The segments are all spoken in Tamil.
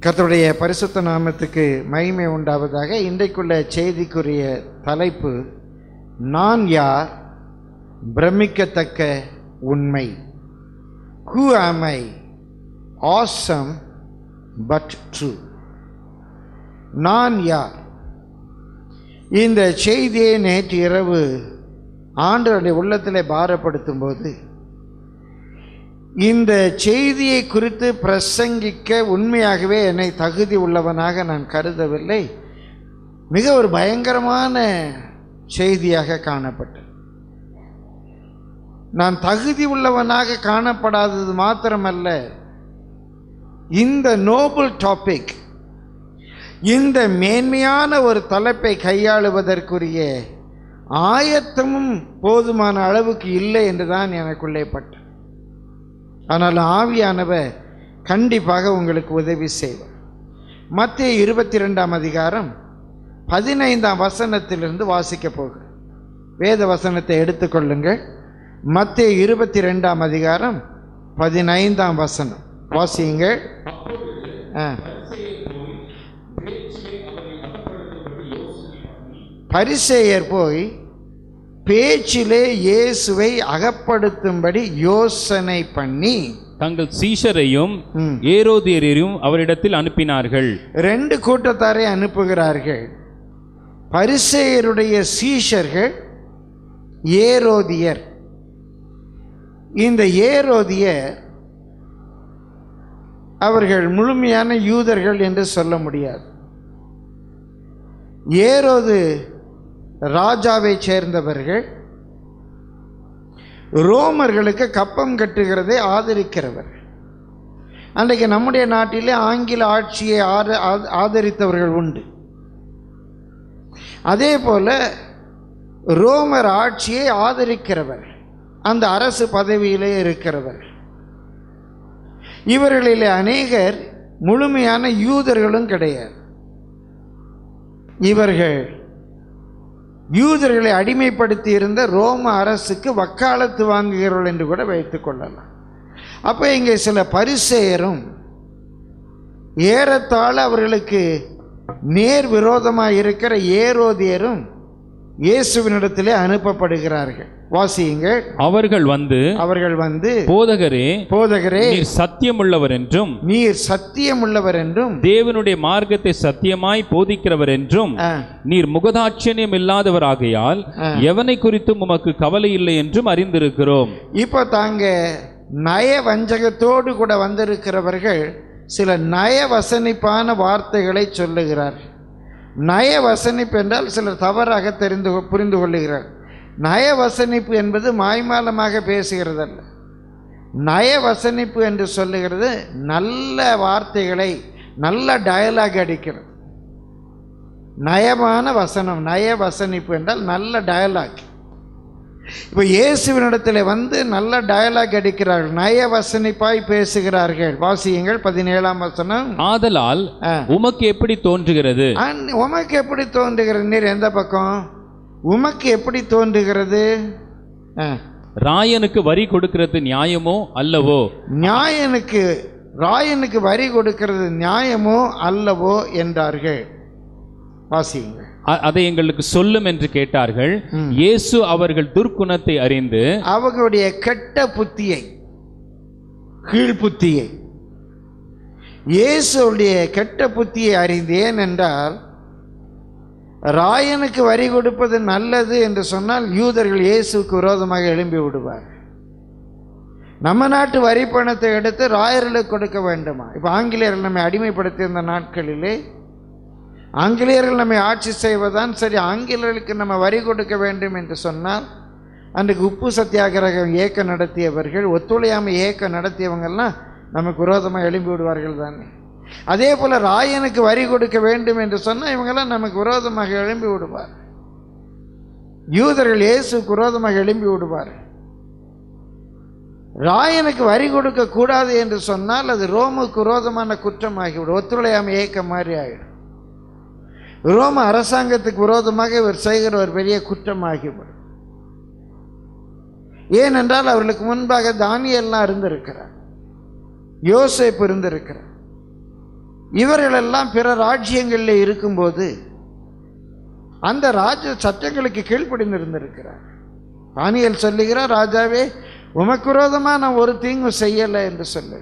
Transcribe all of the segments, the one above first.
கர்த்தருடைய பரிசுத்த நாமத்துக்கு மகிமை உண்டாவதாக இன்றைக்குள்ள செய்திக்குரிய தலைப்பு நான் யார் பிரமிக்கத்தக்க உண்மை who am I awesome but true நான் யார் இந்த செய்தியை நேற்று இரவு ஆண்டவருடைய உள்ளத்திலே பாரப்படுத்தும் போது இந்த செய்தியை குறித்து பிரசங்கிக்க உண்மையாகவே என்னை தகுதி உள்ளவனாக நான் கருதவில்லை மிக ஒரு பயங்கரமான செய்தியாக காணப்பட்டது நான் தகுதி உள்ளவனாக காணப்படாதது மாத்திரமல்ல இந்த நோபல் டாபிக் இந்த மேன்மையான ஒரு தலைப்பை கையாளுவதற்குரிய ஆயத்தமும் போதுமான அளவுக்கு இல்லை என்று தான் எனக்குள்ளே பட்டது ஆனால் ஆவியானவர் கண்டிப்பாக உங்களுக்கு உதவி செய்வார் மத்திய இருபத்தி ரெண்டாம் அதிகாரம் பதினைந்தாம் வசனத்திலிருந்து வாசிக்க போகிறேன் வேத வசனத்தை எடுத்துக்கொள்ளுங்கள் மத்திய இருபத்தி ரெண்டாம் அதிகாரம் பதினைந்தாம் வசனம் வாசியுங்கள் ஆ பரிசேயர் போய் பேச்சிலே இயேசுவை அகப்படுத்தும்படி யோசனை பண்ணி தங்கள் சீஷரையும் ம், ஏரோதியரையும் அவரிடத்தில் அனுப்பினார்கள் ரெண்டு கூட்டத்தாரை அனுப்புகிறார்கள் பரிசேயருடைய சீஷர்கள் ஏரோதியர் இந்த ஏரோதியர் அவர்கள் முழுமையான யூதர்கள் என்று சொல்ல முடியாது ஏரோது ராஜாவை சேர்ந்தவர்கள் ரோமர்களுக்கு கப்பம் கட்டுகிறதை ஆதரிக்கிறவர் அன்றைக்கு நம்முடைய நாட்டிலே ஆங்கில ஆட்சியை ஆத ஆத- ஆதரித்தவர்கள் உண்டு அதே போல ரோமர் ஆட்சியை ஆதரிக்கிறவர் அந்த அரசு பதவியிலே இருக்கிறவர் இவர்களிலே அநேகர் முழுமையான யூதர்களும் கிடையாது இவர்கள் யூதர்களை அடிமைப்படுத்தி இருந்த ரோம அரசுக்கு வக்காலத்து வாங்குகிறவர்கள் என்று கூட வைத்துக் கொள்ளலாம் அப்போ இங்கே சில பரிசேயரும் ஏறத்தாழ அவர்களுக்கு நேர் விரோதமாக இருக்கிற ஏரோதியரும் இயேசுவினிடத்திலே அனுப்பப்படுகிறார்கள் வாசியுங்கள் அவர்கள் வந்து அவர்கள் வந்து போதகரே போதகரே நீர் சத்தியமுள்ளவர் என்றும் நீர் சத்தியம் உள்ளவர் என்றும் தேவனுடைய மார்க்கத்தை சத்தியமாய் போதிக்கிறவர் என்றும் ஆ, நீர் முகதாட்சணியம் இல்லாதவராகையால் ஆ. எவனை குறித்தும் உமக்கு கவலை இல்லை என்றும் அறிந்திருக்கிறோம் இப்போ தாங்க நய வஞ்சகத்தோடு கூட வந்திருக்கிறவர்கள் சில நய வசனிப்பான வார்த்தைகளை சொல்லுகிறார் நய வசனிப்பு என்றால் சிலர் தவறாக தெரிந்து கொ- புரிந்து கொள்ளுகிறார் நய வசனிப்பு என்பது மாய்மாலமாக பேசுகிறதல்ல நய வசனிப்பு என்று சொல்லுகிறது நல்ல வார்த்தைகளை நல்ல டயலாக் அடிக்கிறது நயமான வசனம் நய வசனிப்பு என்றால் நல்ல டயலாக் இப்போ இயேசுவினிடத்தில் வந்து நல்ல டயலாக் அடிக்கிறார்கள் நய வசனிப்பாய் பேசுகிறார்கள் வாசியுங்கள் பதினேழாம் வசனம் ஆதலால் ஆ. உமக்கு எப்படி தோன்றுகிறது அன்- உமக்கு எப்படி தோன்றுகிறது நீர் எந்த பக்கம் உமக்கு எப்படி தோன்றுகிறது ஆ. ராயனுக்கு வரி கொடுக்கிறது நியாயமோ அல்லவோ நியாயனுக்கு ராயனுக்கு வரி கொடுக்கிறது நியாயமோ அல்லவோ என்றார்கள் வாசியுங்கள் அ- அதை எங்களுக்கு சொல்லும் என்று கேட்டார்கள் ம். இயேசு அவர்கள் துர்க்குணத்தை அறிந்து அவர்களுடைய கெட்ட புத்தியை கீழ்ப்புத்தியை இயேசுடைய கெட்ட புத்தியை அறிந்தேன் என்றால் ராயனுக்கு வரி கொடுப்பது நல்லது என்று சொன்னால் யூதர்கள் இயேசுவுக்கு விரோதமாக எழும்பி விடுவார் நம்ம நாட்டு வரி பணத்தை எடுத்து ராயர்களுக்கு கொடுக்க வேண்டுமா இப்போ ஆங்கிலேயர்கள் நம்மை அடிமைப்படுத்தியிருந்த நாட்களிலே ஆங்கிலேயர்கள் நம்மை ஆட்சி செய்வதுதான் சரி ஆங்கிலேயர்களுக்கு நம்ம வரி கொடுக்க வேண்டும் என்று சொன்னால் அன்றைக்கு உப்பு சத்தியாகிரகம் இயக்கம் நடத்தியவர்கள் ஒத்துழையாமை இயக்கம் நடத்தியவங்கெல்லாம் நமக்கு விரோதமாக எழும்பி விடுவார்கள் தானே அதே போல் ராயனுக்கு வரி கொடுக்க வேண்டும் என்று சொன்னால் இவங்கெல்லாம் நமக்கு விரோதமாக எழும்பி விடுவார் யூதர்கள் இயேசுக்கு விரோதமாக எழும்பி விடுவார் ராயனுக்கு வரி கொடுக்க கூடாது என்று சொன்னால் அது ரோமுக்கு விரோதமான குற்றமாகிவிடும் ஒத்துழையாமை இயக்கம் மாதிரி ஆகிடும் ரோம அரசாங்கத்துக்கு விரோதமாக இவர் செய்கிற ஒரு பெரிய குற்றமாகிவிடும் ஏனென்றால் அவர்களுக்கு முன்பாக தானியெல்லாம் இருந்திருக்கிறார் யோசேப்பு இருந்திருக்கிறார் இவர்களெல்லாம் பிற ராஜ்யங்களில் இருக்கும்போது அந்த ராஜ சட்டங்களுக்கு கீழ்ப்படிந்திருந்திருக்கிறார் தானியல் சொல்லுகிறார் ராஜாவே உமக்கு விரோதமாக நான் ஒரு தீங்கும் செய்யலை என்று சொல்லு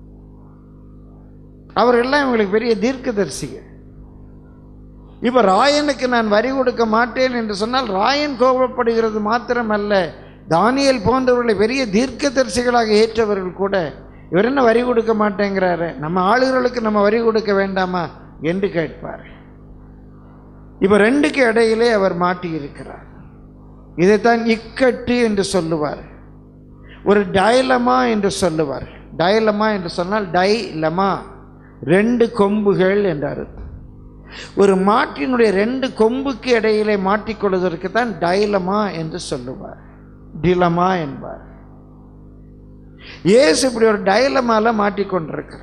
அவர்கள்லாம் இவங்களுக்கு பெரிய தீர்க்கதரிசிகள் இப்போ ராயனுக்கு நான் வரி கொடுக்க மாட்டேன் என்று சொன்னால் ராயன் கோபப்படுகிறது மாத்திரமல்ல தானியல் போன்றவர்களை பெரிய தீர்க்கதரிசிகளாக ஏற்றவர்கள் கூட இவர் என்ன வரி கொடுக்க மாட்டேங்கிறாரு நம்ம ஆளுகளுக்கு நம்ம வரி கொடுக்க வேண்டாமா என்று கேட்பார் இப்போ ரெண்டுக்கு இடையிலே அவர் மாட்டியிருக்கிறார் இதைத்தான் இக்கட்டு என்று சொல்லுவார் ஒரு டயலமா என்று சொல்லுவார் டயலமா என்று சொன்னால் டைலமா ரெண்டு கொம்புகள் என்று அர்த்தம் ஒரு மாட்டினுடைய ரெண்டு கொம்புக்கு இடையிலே மாட்டிக்கொள்வதற்கு தான் டைலமா என்று சொல்லுவார் டிலமா என்பார் இயேசு இப்படி ஒரு டைலமால மாட்டிக்கொண்டிருக்கிறார்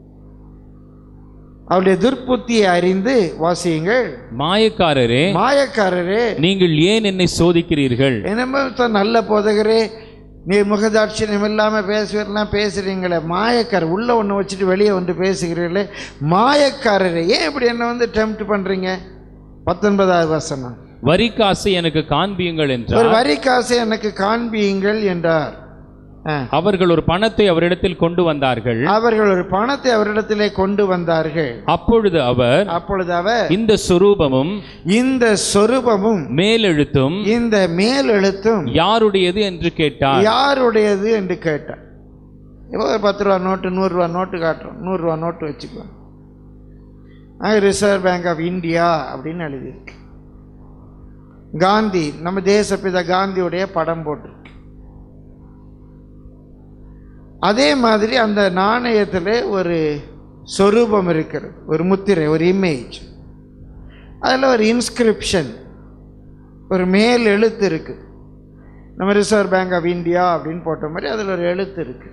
அவருடைய துர்ப்புத்தியை அறிந்து வாசியுங்கள் மாயக்காரரே மாயக்காரரே நீங்கள் ஏன் என்னை சோதிக்கிறீர்கள் என்னமோ இப்ப நல்ல போதகரே நீ முகதாட்சியம் இல்லாமல் பேசுவீரெல்லாம் பேசுகிறீங்களே மாயக்காரர் உள்ளே ஒன்று வச்சுட்டு வெளியே வந்து பேசுகிறீர்களே மாயக்காரரே ஏன் இப்படி என்ன வந்து டெம்ப்ட் பண்ணுறீங்க பத்தொன்பதாவது வசனம் வரிக்காசை எனக்கு காண்பியுங்கள் ஒரு என்றார் வரி காசை எனக்கு காண்பியுங்கள் என்றார் ஆ. அவர்கள் ஒரு பணத்தை அவரிடத்தில் கொண்டு வந்தார்கள் அவர்கள் ஒரு பணத்தை அவரிடத்திலே கொண்டு வந்தார்கள் அப்பொழுது அவர் அப்பொழுது அவர் இந்த சொரூபமும் இந்த சொரூபமும் மேலெழுத்தும் இந்த மேல் எழுத்தும் யாருடையது என்று கேட்டார் யாருடையது என்று கேட்டார் இப்போ ஒரு பத்து ரூபா நோட்டு நூறுரூவா நோட்டு காட்டுறோம் நூறுரூவா நோட்டு வச்சுக்கோ அங்கே ரிசர்வ் பேங்க் ஆஃப் இந்தியா அப்படின்னு எழுதியிருக்கு காந்தி நம்ம தேசப்பிதா காந்தியுடைய படம் போட்டிருக்கு அதே மாதிரி அந்த நாணயத்தில் ஒரு சொரூபம் இருக்கிறது ஒரு முத்திரை ஒரு இமேஜ் அதில் ஒரு இன்ஸ்கிரிப்ஷன் ஒரு மேல் எழுத்து இருக்குது நம்ம ரிசர்வ் பேங்க் ஆஃப் இந்தியா அப்படின்னு போட்ட மாதிரி அதில் ஒரு எழுத்து இருக்கு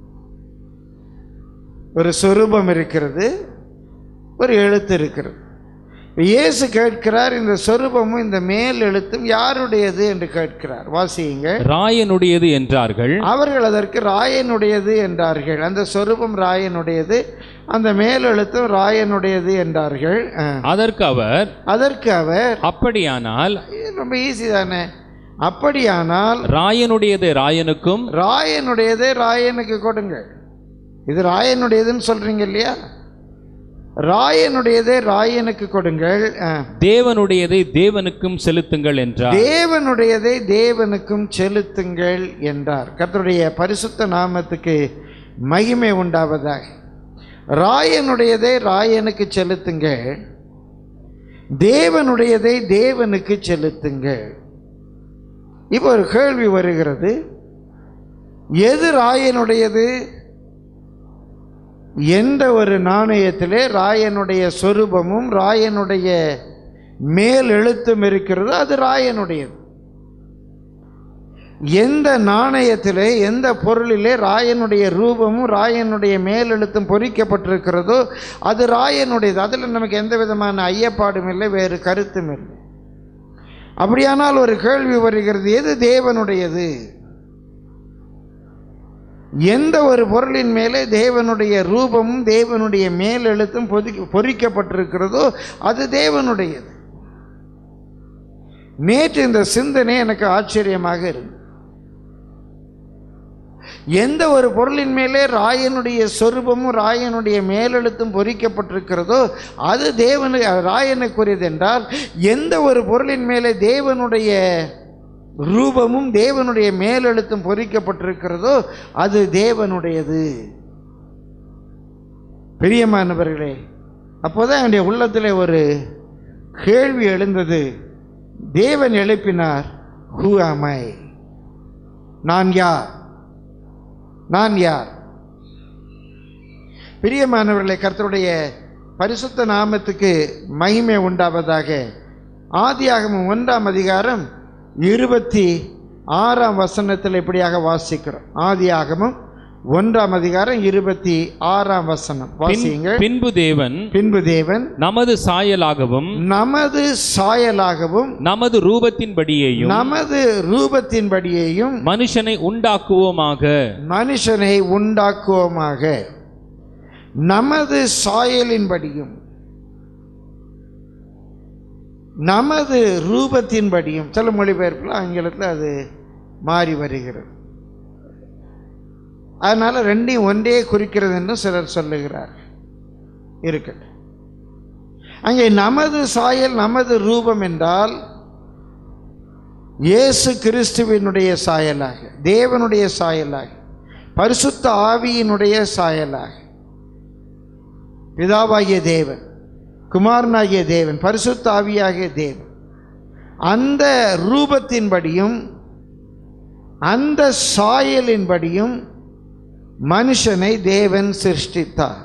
ஒரு சொரூபம் இருக்கிறது ஒரு எழுத்து இருக்கிறது இப்ப இயேசு கேட்கிறார் இந்த சொரூபமும் இந்த மேல் எழுத்தும் யாருடையது என்று கேட்கிறார் வாசியுங்க ராயனுடையது என்றார்கள் அவர்கள் அதற்கு ராயனுடையது என்றார்கள் அந்த சொரூபம் ராயனுடையது அந்த மேல் எழுத்தும் ராயனுடையது என்றார்கள் ஆ. அதற்கு அவர் அதற்கு அவர் அப்படியானால் இது ரொம்ப ஈஸி தானே அப்படியானால் ராயனுடையது ராயனுக்கும் ராயனுடையதே ராயனுக்கு கொடுங்க இது ராயனுடையதுன்னு சொல்றீங்க இல்லையா ராயனுடையதே ராயனுக்கு கொடுங்கள் ஆ. தேவனுடையதை தேவனுக்கும் செலுத்துங்கள் என்றார் தேவனுடையதை தேவனுக்கும் செலுத்துங்கள் என்றார் கர்த்தருடைய பரிசுத்த நாமத்துக்கு மகிமை உண்டாவதாக ராயனுடையதை ராயனுக்கு செலுத்துங்கள் தேவனுடையதை தேவனுக்கு செலுத்துங்கள் இப்போ ஒரு கேள்வி வருகிறது எது ராயனுடையது எந்த ஒரு நாணயத்திலே ராயனுடைய சொரூபமும் ராயனுடைய மேல் எழுத்தும் இருக்கிறதோ அது ராயனுடையது எந்த நாணயத்திலே எந்த பொருளிலே ராயனுடைய ரூபமும் ராயனுடைய மேலெழுத்தும் பொறிக்கப்பட்டிருக்கிறதோ அது ராயனுடையது அதில் நமக்கு எந்த விதமான ஐயப்பாடும் இல்லை வேறு கருத்தும் இல்லை அப்படியானால் ஒரு கேள்வி வருகிறது எது தேவனுடையது எந்த ஒரு பொருளின் மேலே தேவனுடைய ரூபமும் தேவனுடைய மேலெழுத்தும் பொதி பொறிக்கப்பட்டிருக்கிறதோ அது தேவனுடையது நேற்று இந்த சிந்தனை எனக்கு ஆச்சரியமாக இருந்தது எந்த ஒரு பொருளின் மேலே ராயனுடைய சொரூபமும் ராயனுடைய மேலெழுத்தும் பொறிக்கப்பட்டிருக்கிறதோ அது தேவனு ராயனுக்குரியது என்றால் எந்த ஒரு பொருளின் மேலே தேவனுடைய ரூபமும் தேவனுடைய மேலெழுத்தும் பொறிக்கப்பட்டிருக்கிறதோ அது தேவனுடையது பிரியமானவர்களே அப்போதான் என்னுடைய உள்ளத்தில் ஒரு கேள்வி எழுந்தது தேவன் எழுப்பினார் ஹூ ஆமை நான் யார் நான் யார் பிரியமானவர்களே கர்த்தருடைய பரிசுத்த நாமத்துக்கு மகிமை உண்டாவதாக ஆதியாகமம் ஒன்றாம் அதிகாரம் இருபத்தி ஆறாம் வசனத்தில் இப்படியாக வாசிக்கிறோம் ஆதியாகமம் ஒன்றாம் அதிகாரம் இருபத்தி ஆறாம் வசனம் வாசியுங்கள் பின்பு தேவன் பின்பு தேவன் நமது சாயலாகவும் நமது சாயலாகவும் நமது ரூபத்தின்படியேயும் நமது ரூபத்தின்படியேயும் மனுஷனை உண்டாக்குவோமாக மனுஷனை உண்டாக்குவோமாக நமது சாயலின்படியும் நமது ரூபத்தின்படியும் சில மொழிபெயர்ப்பில் ஆங்கிலத்தில் அது மாறி வருகிறது அதனால ரெண்டையும் ஒன்றே குறிக்கிறது என்று சிலர் சொல்லுகிறார் இருக்கட்டும் அங்கே நமது சாயல் நமது ரூபம் என்றால் இயேசு கிறிஸ்துவினுடைய சாயலாக தேவனுடைய சாயலாக பரிசுத்த ஆவியினுடைய சாயலாக பிதாவாகிய தேவன் குமாரனாகிய தேவன் பரிசுத்த ஆவியாகிய தேவன் அந்த ரூபத்தின்படியும் அந்த சாயலின்படியும் மனுஷனை தேவன் சிருஷ்டித்தார்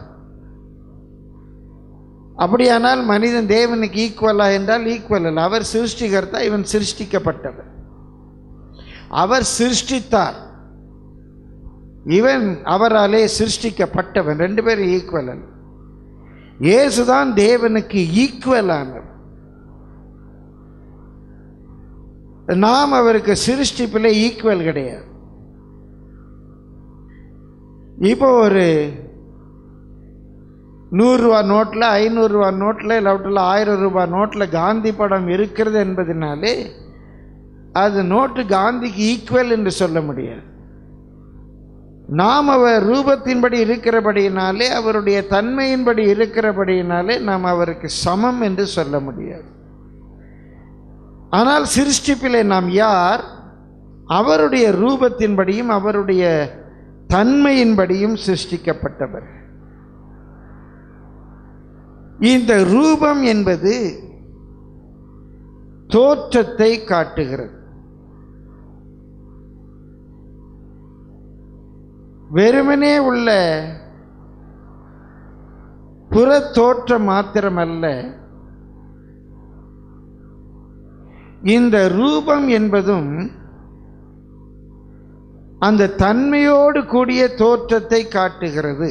அப்படியானால் மனிதன் தேவனுக்கு ஈக்குவலா என்றால் ஈக்குவல் அல்ல அவர் சிருஷ்டிகர்த்தா இவன் சிருஷ்டிக்கப்பட்டவர் அவர் சிருஷ்டித்தார் இவன் அவராலே சிருஷ்டிக்கப்பட்டவன் ரெண்டு பேரும் ஈக்குவல் அல்ல இயேசுதான் தேவனுக்கு ஈக்குவலானவர் நாம் அவருக்கு சிருஷ்டிப்பில் ஈக்குவல் கிடையாது இப்போ ஒரு நூறுரூவா நோட்டில் ஐநூறுரூவா நோட்டில் இல்லாட்டில் ஆயிரம் ரூபாய் நோட்டில் காந்தி படம் இருக்கிறது என்பதனாலே அது நோட்டு காந்திக்கு ஈக்குவல் என்று சொல்ல முடியாது நாம் அவர் ரூபத்தின்படி இருக்கிறபடியினாலே அவருடைய தன்மையின்படி இருக்கிறபடியினாலே நாம் அவருக்கு சமம் என்று சொல்ல முடியாது ஆனால் சிருஷ்டிப்பிலே நாம் யார் அவருடைய ரூபத்தின்படியும் அவருடைய தன்மையின்படியும் சிருஷ்டிக்கப்பட்டவர் இந்த ரூபம் என்பது தோற்றத்தை காட்டுகிறது வெறுமனே உள்ள புற தோற்றம் மாத்திரமல்ல இந்த ரூபம் என்பதும் அந்த தன்மையோடு கூடிய தோற்றத்தை காட்டுகிறது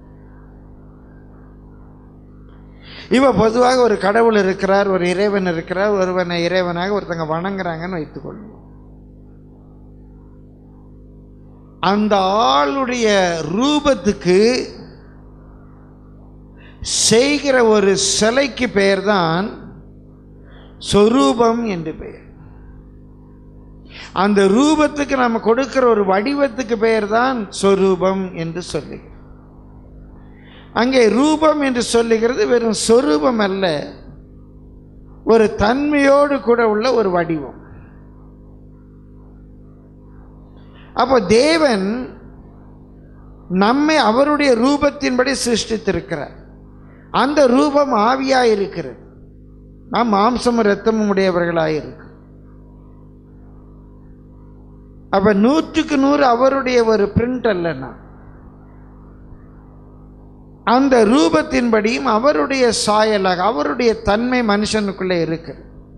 இவ பொதுவாக ஒரு கடவுள் இருக்கிறார் ஒரு இறைவன் இருக்கிறார் ஒருவனை இறைவனாக ஒருத்தங்க வணங்குறாங்கன்னு வைத்துக்கொள்வோம் அந்த ஆளுடைய ரூபத்துக்கு செய்கிற ஒரு சிலைக்கு பெயர்தான் சொரூபம் என்று பெயர் அந்த ரூபத்துக்கு நம்ம கொடுக்கிற ஒரு வடிவத்துக்கு பெயர் தான் சொரூபம் என்று சொல்லி அங்கே ரூபம் என்று சொல்லுகிறது வெறும் சொரூபம் அல்ல ஒரு தன்மையோடு கூட உள்ள ஒரு வடிவம் அப்போ தேவன் நம்மை அவருடைய ரூபத்தின்படி சிருஷ்டித்திருக்கிறார் அந்த ரூபம் ஆவியாக இருக்கிறது நாம் மாம்சமும் இரத்தமும் உடையவர்களாக இருக்கு அப்ப நூற்றுக்கு நூறு அவருடைய ஒரு பிரிண்ட் அல்லனா அந்த ரூபத்தின்படியும் அவருடைய சாயலாக அவருடைய தன்மை மனுஷனுக்குள்ளே இருக்கு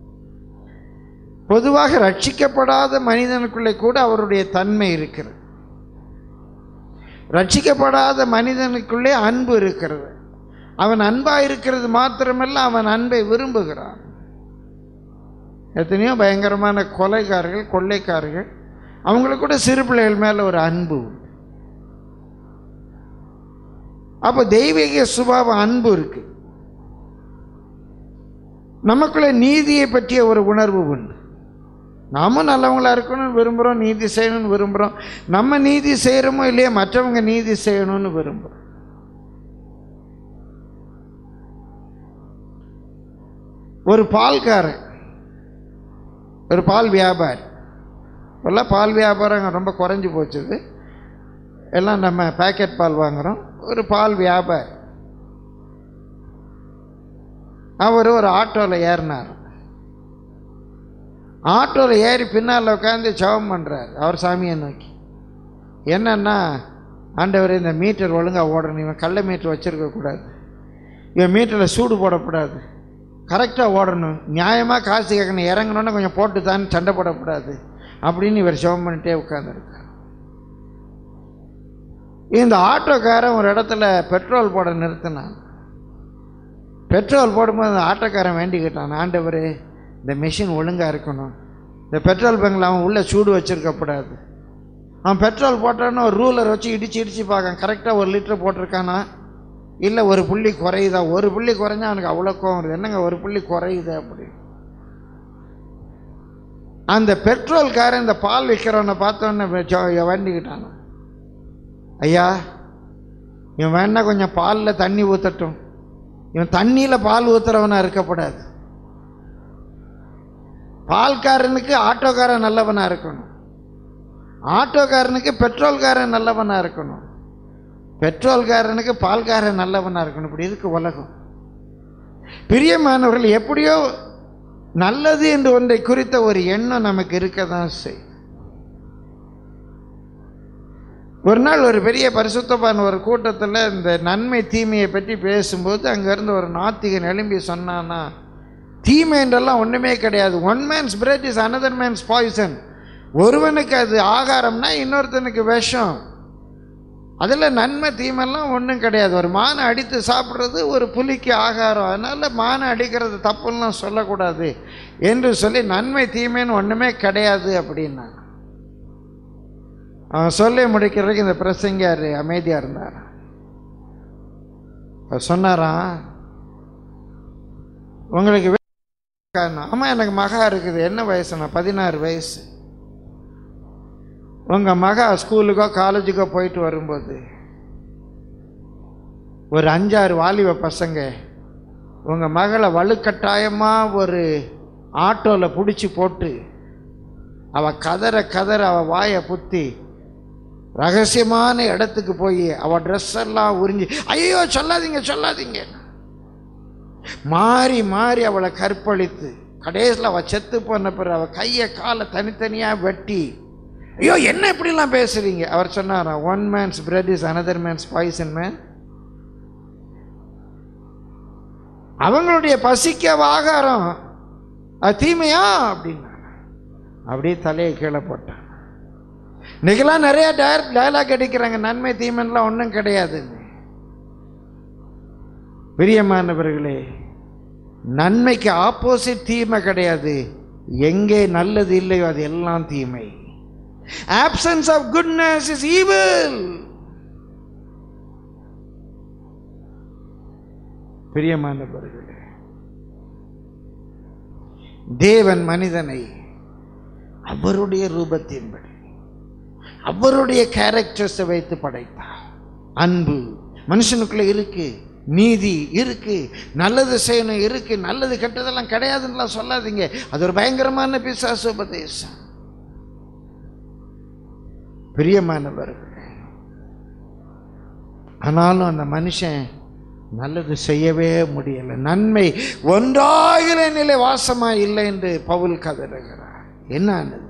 பொதுவாக ரட்சிக்கப்படாத மனிதனுக்குள்ளே கூட அவருடைய தன்மை இருக்கிறது ரட்சிக்கப்படாத மனிதனுக்குள்ளே அன்பு இருக்கிறது அவன் அன்பாக இருக்கிறது மாத்திரமல்ல அவன் அன்பை விரும்புகிறான் எத்தனையோ பயங்கரமான கொலைக்காரர்கள் கொள்ளைக்காரர்கள் அவங்களுக்கு கூட சிறு பிள்ளைகள் மேலே ஒரு அன்பு உண்டு அப்போ தெய்வீக சுபாவம் அன்பு இருக்கு நமக்குள்ள நீதியை பற்றிய ஒரு உணர்வு உண்டு நாமும் நல்லவங்களா இருக்கணும்னு விரும்புகிறோம் நீதி செய்யணும்னு விரும்புகிறோம் நம்ம நீதி செய்கிறோமோ இல்லையோ மற்றவங்க நீதி செய்யணும்னு விரும்புகிறோம் ஒரு பால்காரன் ஒரு பால் வியாபாரி இப்போல்லாம் பால் வியாபாரம் ரொம்ப குறைஞ்சி போச்சுது எல்லாம் நம்ம பேக்கெட் பால் வாங்குகிறோம் ஒரு பால் வியாபாரி அவர் ஒரு ஆட்டோவில் ஏறினார் ஆட்டோவில் ஏறி பின்னால் உட்காந்து ஜெபம் பண்ணுறார் அவர் சாமியை நோக்கி என்னன்னா ஆண்டவர் இந்த மீட்டர் ஒழுங்காக ஓடணும் இவன் கள்ள மீட்டர் வச்சுருக்கக்கூடாது இவன் மீட்டரில் சூடு போடக்கூடாது கரெக்டாக ஓடணும் நியாயமாக காசு கேட்கணும் இறங்கணுன்னு கொஞ்சம் போட்டு தான் சண்டை போடக்கூடாது அப்படின்னு இவர் ஜெபம் பண்ணிட்டே உட்காந்துருக்கார் இந்த ஆட்டோக்காரன் ஒரு இடத்துல பெட்ரோல் போட நிறுத்தினான் பெட்ரோல் போடும்போது அந்த ஆட்டோக்காரன் வேண்டிக்கிட்டான் ஆண்டவர் இந்த மிஷின் ஒழுங்காக இருக்கணும் இந்த பெட்ரோல் பங்கில் அவன் உள்ளே சூடு வச்சுருக்கக்கூடாது அவன் பெட்ரோல் போட்டான்னு ஒரு ரூலர் வச்சு இடித்து இடித்து பார்க்கான் கரெக்டாக ஒரு லிட்டர் போட்டிருக்கானா இல்லை ஒரு புள்ளி குறையுதா ஒரு புள்ளி குறைஞ்சா அவனுக்கு அவ்வளோ கோவம் வருது என்னங்க ஒரு புள்ளி குறையுது அப்படி அந்த பெட்ரோல்காரன் இந்த பால் விற்கிறவனை பார்த்தோன்னே வண்டிக்கிட்டான் ஐயா இவன் வேணா கொஞ்சம் பாலில் தண்ணி ஊற்றட்டும் இவன் தண்ணியில் பால் ஊற்றுறவனா இருக்கப்படாது பால்காரனுக்கு ஆட்டோக்காரன் நல்லவனா இருக்கணும் ஆட்டோக்காரனுக்கு பெட்ரோல்காரன் நல்லவனா இருக்கணும் பெட்ரோல்காரனுக்கு பால்காரன் நல்லவனா இருக்கணும் இப்படி இருக்கு உலகம் பிரியமானவர்கள் எப்படியோ நல்லது என்று ஒன்றை குறித்த ஒரு எண்ணம் நமக்கு இருக்க தான் செய் ஒரு நாள் ஒரு பெரிய பரிசுத்தப்பான ஒரு கூட்டத்தில் இந்த நன்மை தீமையை பற்றி பேசும்போது அங்கேருந்து ஒரு நாத்திகன் எழும்பி சொன்னான்னா தீமை என்றெல்லாம் ஒன்றுமே கிடையாது one man's bread is another man's poison ஒருவனுக்கு அது ஆகாரம்னா இன்னொருத்தனுக்கு விஷம் அதில் நன்மை தீமெல்லாம் ஒன்றும் கிடையாது ஒரு மானை அடித்து சாப்பிட்றது ஒரு புலிக்கு ஆகாரம் அதனால் மானை அடிக்கிறது தப்புலாம் சொல்லக்கூடாது என்று சொல்லி நன்மை தீமைன்னு ஒன்றுமே கிடையாது அப்படின்னா அவன் சொல்லி முடிக்கிறதுக்கு இந்த பிரசங்கியார் அமைதியாக இருந்தார் அவர் சொன்னாராம் உங்களுக்கு ஆமாம் எனக்கு மகா இருக்குது என்ன வயசுண்ணா பதினாறு வயசு உங்கள் மகா ஸ்கூலுக்கோ காலேஜுக்கோ போயிட்டு வரும்போது ஒரு அஞ்சாறு வாலிப பசங்க உங்கள் மகளை வலுக்கட்டாயமாக ஒரு ஆட்டோவில் பிடிச்சி போட்டு அவள் கதற கதற அவள் வாயை புத்தி ரகசியமான இடத்துக்கு போய் அவள் ட்ரெஸ் எல்லாம் உறிஞ்சி ஐயோ சொல்லாதீங்க சொல்லாதீங்க மாறி மாறி அவளை கற்பழித்து கடைசியில் அவள் செத்து போன பிறகு அவள் கையை காலை தனித்தனியாக வெட்டி ஐயோ என்ன இப்படிலாம் பேசுறீங்க அவர் சொன்னாரா one man's bread is another man's poison man அவங்களுடைய பசிக்க ஆகாரம் அது தீமையா அப்படின்னா அப்படியே தலையை கீழே போட்டான் இன்னைக்கெல்லாம் நிறைய டயர் டயலாக் அடிக்கிறாங்க நன்மை தீமைலாம் ஒன்றும் கிடையாதுன்னு பிரியமானவர்களே நன்மைக்கு ஆப்போசிட் தீமை கிடையாது எங்கே நல்லது இல்லையோ அது எல்லாம் தீமை absence of goodness is evil பிரியமானவர்களே தேவன் மனிதனை அவருடைய ரூபத்தின்படி அவருடைய கேரக்டர்ஸை வைத்து படைத்தார் அன்பு மனுஷனுக்குள்ள இருக்கு நீதி இருக்கு நல்லது செய்யணும் இருக்கு நல்லது கெட்டதெல்லாம் கிடையாதுன்னுலாம் சொல்லாதீங்க அது ஒரு பயங்கரமான பிசாசு உபதேசம் பிரியமானவர்கள் ஆனாலும் அந்த மனுஷன் நல்லது செய்யவே முடியலை நன்மை ஒன்றாகிற நிலை வாசமா இல்லை என்று பவுல் கதறுகிறார் என்னது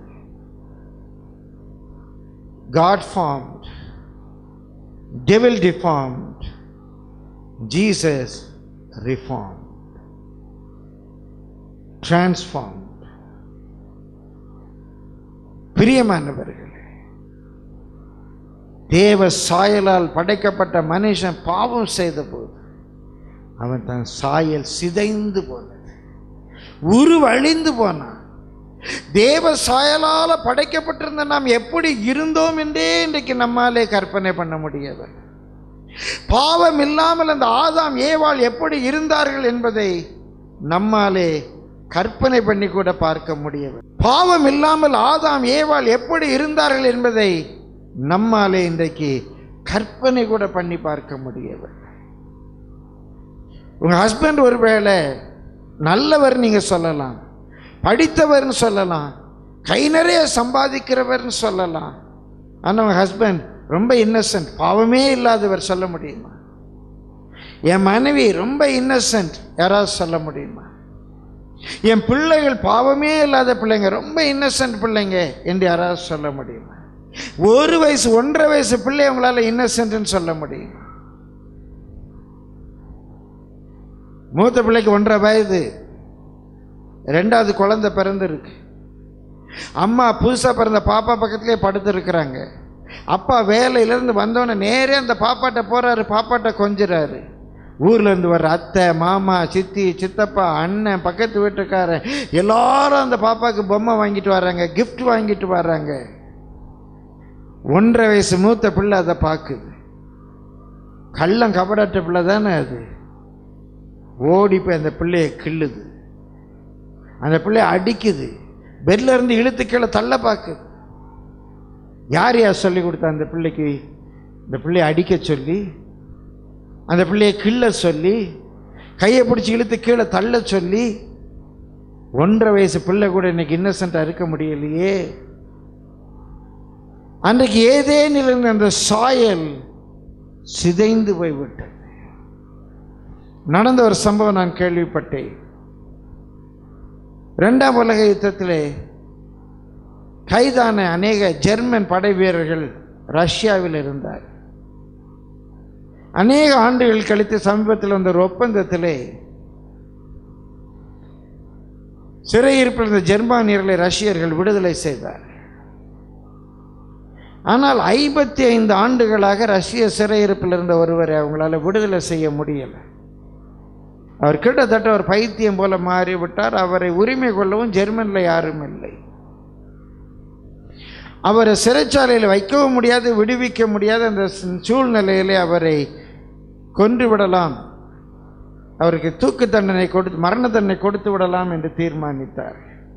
God formed devil deformed Jesus reform transform பிரியமானவர்களே தேவ சாயலால் படைக்கப்பட்ட மனுஷன் பாவம் செய்த போது அவன் தன் சாயல் சிதைந்து போனது உருவழிந்து போனான் தேவ சாயலால படைக்கப்பட்டிருந்த நாம் எப்படி இருந்தோம் என்றே இன்றைக்கு நம்மாலே கற்பனை பண்ண முடியவில்லை பாவம் இல்லாமல் அந்த ஆதாம் ஏவாள் எப்படி இருந்தார்கள் என்பதை நம்மாலே கற்பனை பண்ணி கூட பார்க்க முடியவில்லை பாவம் இல்லாமல் ஆதாம் ஏவாள் எப்படி இருந்தார்கள் என்பதை நம்மாலே இன்றைக்கு கற்பனை கூட பண்ணி பார்க்க முடியவில்லை உங்க ஹஸ்பண்ட் ஒருவேளை நல்லவர் நீங்க சொல்லலாம் படித்தவர்னு சொல்லலாம் கை நிறைய சம்பாதிக்கிறவர்னு சொல்லலாம் ஆனால் உங்க ஹஸ்பண்ட் ரொம்ப இன்னசென்ட் பாவமே இல்லாதவர் சொல்ல முடியுமா என் மனைவி ரொம்ப இன்னசென்ட் யாராவது சொல்ல முடியுமா என் பிள்ளைகள் பாவமே இல்லாத பிள்ளைங்க ரொம்ப இன்னசென்ட் பிள்ளைங்க என்று யாராவது சொல்ல முடியுமா ஒரு வயசு ஒன்றரை வயசு பிள்ளை உங்களால் இன்னசென்ட்னு சொல்ல முடியுமா மூத்த பிள்ளைக்கு ஒன்றரை வயது ரெண்டாவது குழந்தை பிறந்திருக்கு அம்மா புதுசாக பிறந்த பாப்பா பக்கத்துலேயே படுத்துருக்குறாங்க அப்பா வேலையிலேருந்து வந்தோடனே நேரே அந்த பாப்பாட்ட போகிறாரு பாப்பாட்ட கொஞ்சிறாரு ஊர்லேருந்து வர்ற அத்தை மாமா சித்தி சித்தப்பா அண்ணன் பக்கத்து வீட்டுக்காரன் எல்லாரும் அந்த பாப்பாவுக்கு பொம்மை வாங்கிட்டு வர்றாங்க gift வாங்கிட்டு வர்றாங்க ஒன்றரை வயசு மூத்த பிள்ளை அதை பார்க்குது கள்ளம் கபடற்ற பிள்ளை தானே அது ஓடி போய் அந்த பிள்ளையை கிள்ளுது அந்த பிள்ளைய அடிக்குது பெட்ல இருந்து இழுத்து கீழே தள்ள பார்க்குது யார் யார் சொல்லி கொடுத்தா அந்த பிள்ளைக்கு இந்த பிள்ளையை அடிக்க சொல்லி அந்த பிள்ளையை கிள்ள சொல்லி கையை பிடிச்சி இழுத்து கீழே தள்ள சொல்லி ஒன்றரை வயசு பிள்ளை கூட இன்னைக்கு இன்னசென்ட்டாக இருக்க முடியலையே அன்றைக்கு ஏதேனில் இருந்த அந்த சாயல் சிதைந்து போய்விட்டது நடந்த ஒரு சம்பவம் நான் கேள்விப்பட்டேன் இரண்டாம் உலக யுத்தத்திலே கைதான அநேக ஜெர்மன் படை வீரர்கள் ரஷ்யாவில் இருந்தார் அநேக ஆண்டுகள் கழித்து சமீபத்தில் வந்த ஒரு ஒப்பந்தத்திலே சிறையிருப்பில் இருந்த ஜெர்மானியர்களை ரஷ்யர்கள் விடுதலை செய்தார் ஆனால் ஐம்பத்தி ஐந்து ஆண்டுகளாக ரஷ்ய சிறையிருப்பில் இருந்த ஒருவரை அவங்களால விடுதலை செய்ய முடியலை அவர் கிட்டத்தட்ட ஒரு பைத்தியம் போல மாறிவிட்டார் அவரை உரிமை கொள்ளவும் ஜெர்மனில் யாரும் இல்லை அவரை சிறைச்சாலையில் வைக்கவும் முடியாது விடுவிக்க முடியாத அந்த சூழ்நிலையிலே அவரை கொன்று விடலாம் அவருக்கு தூக்கு தண்டனை கொடுத்து மரண தண்டனை கொடுத்து விடலாம் என்று தீர்மானித்தார்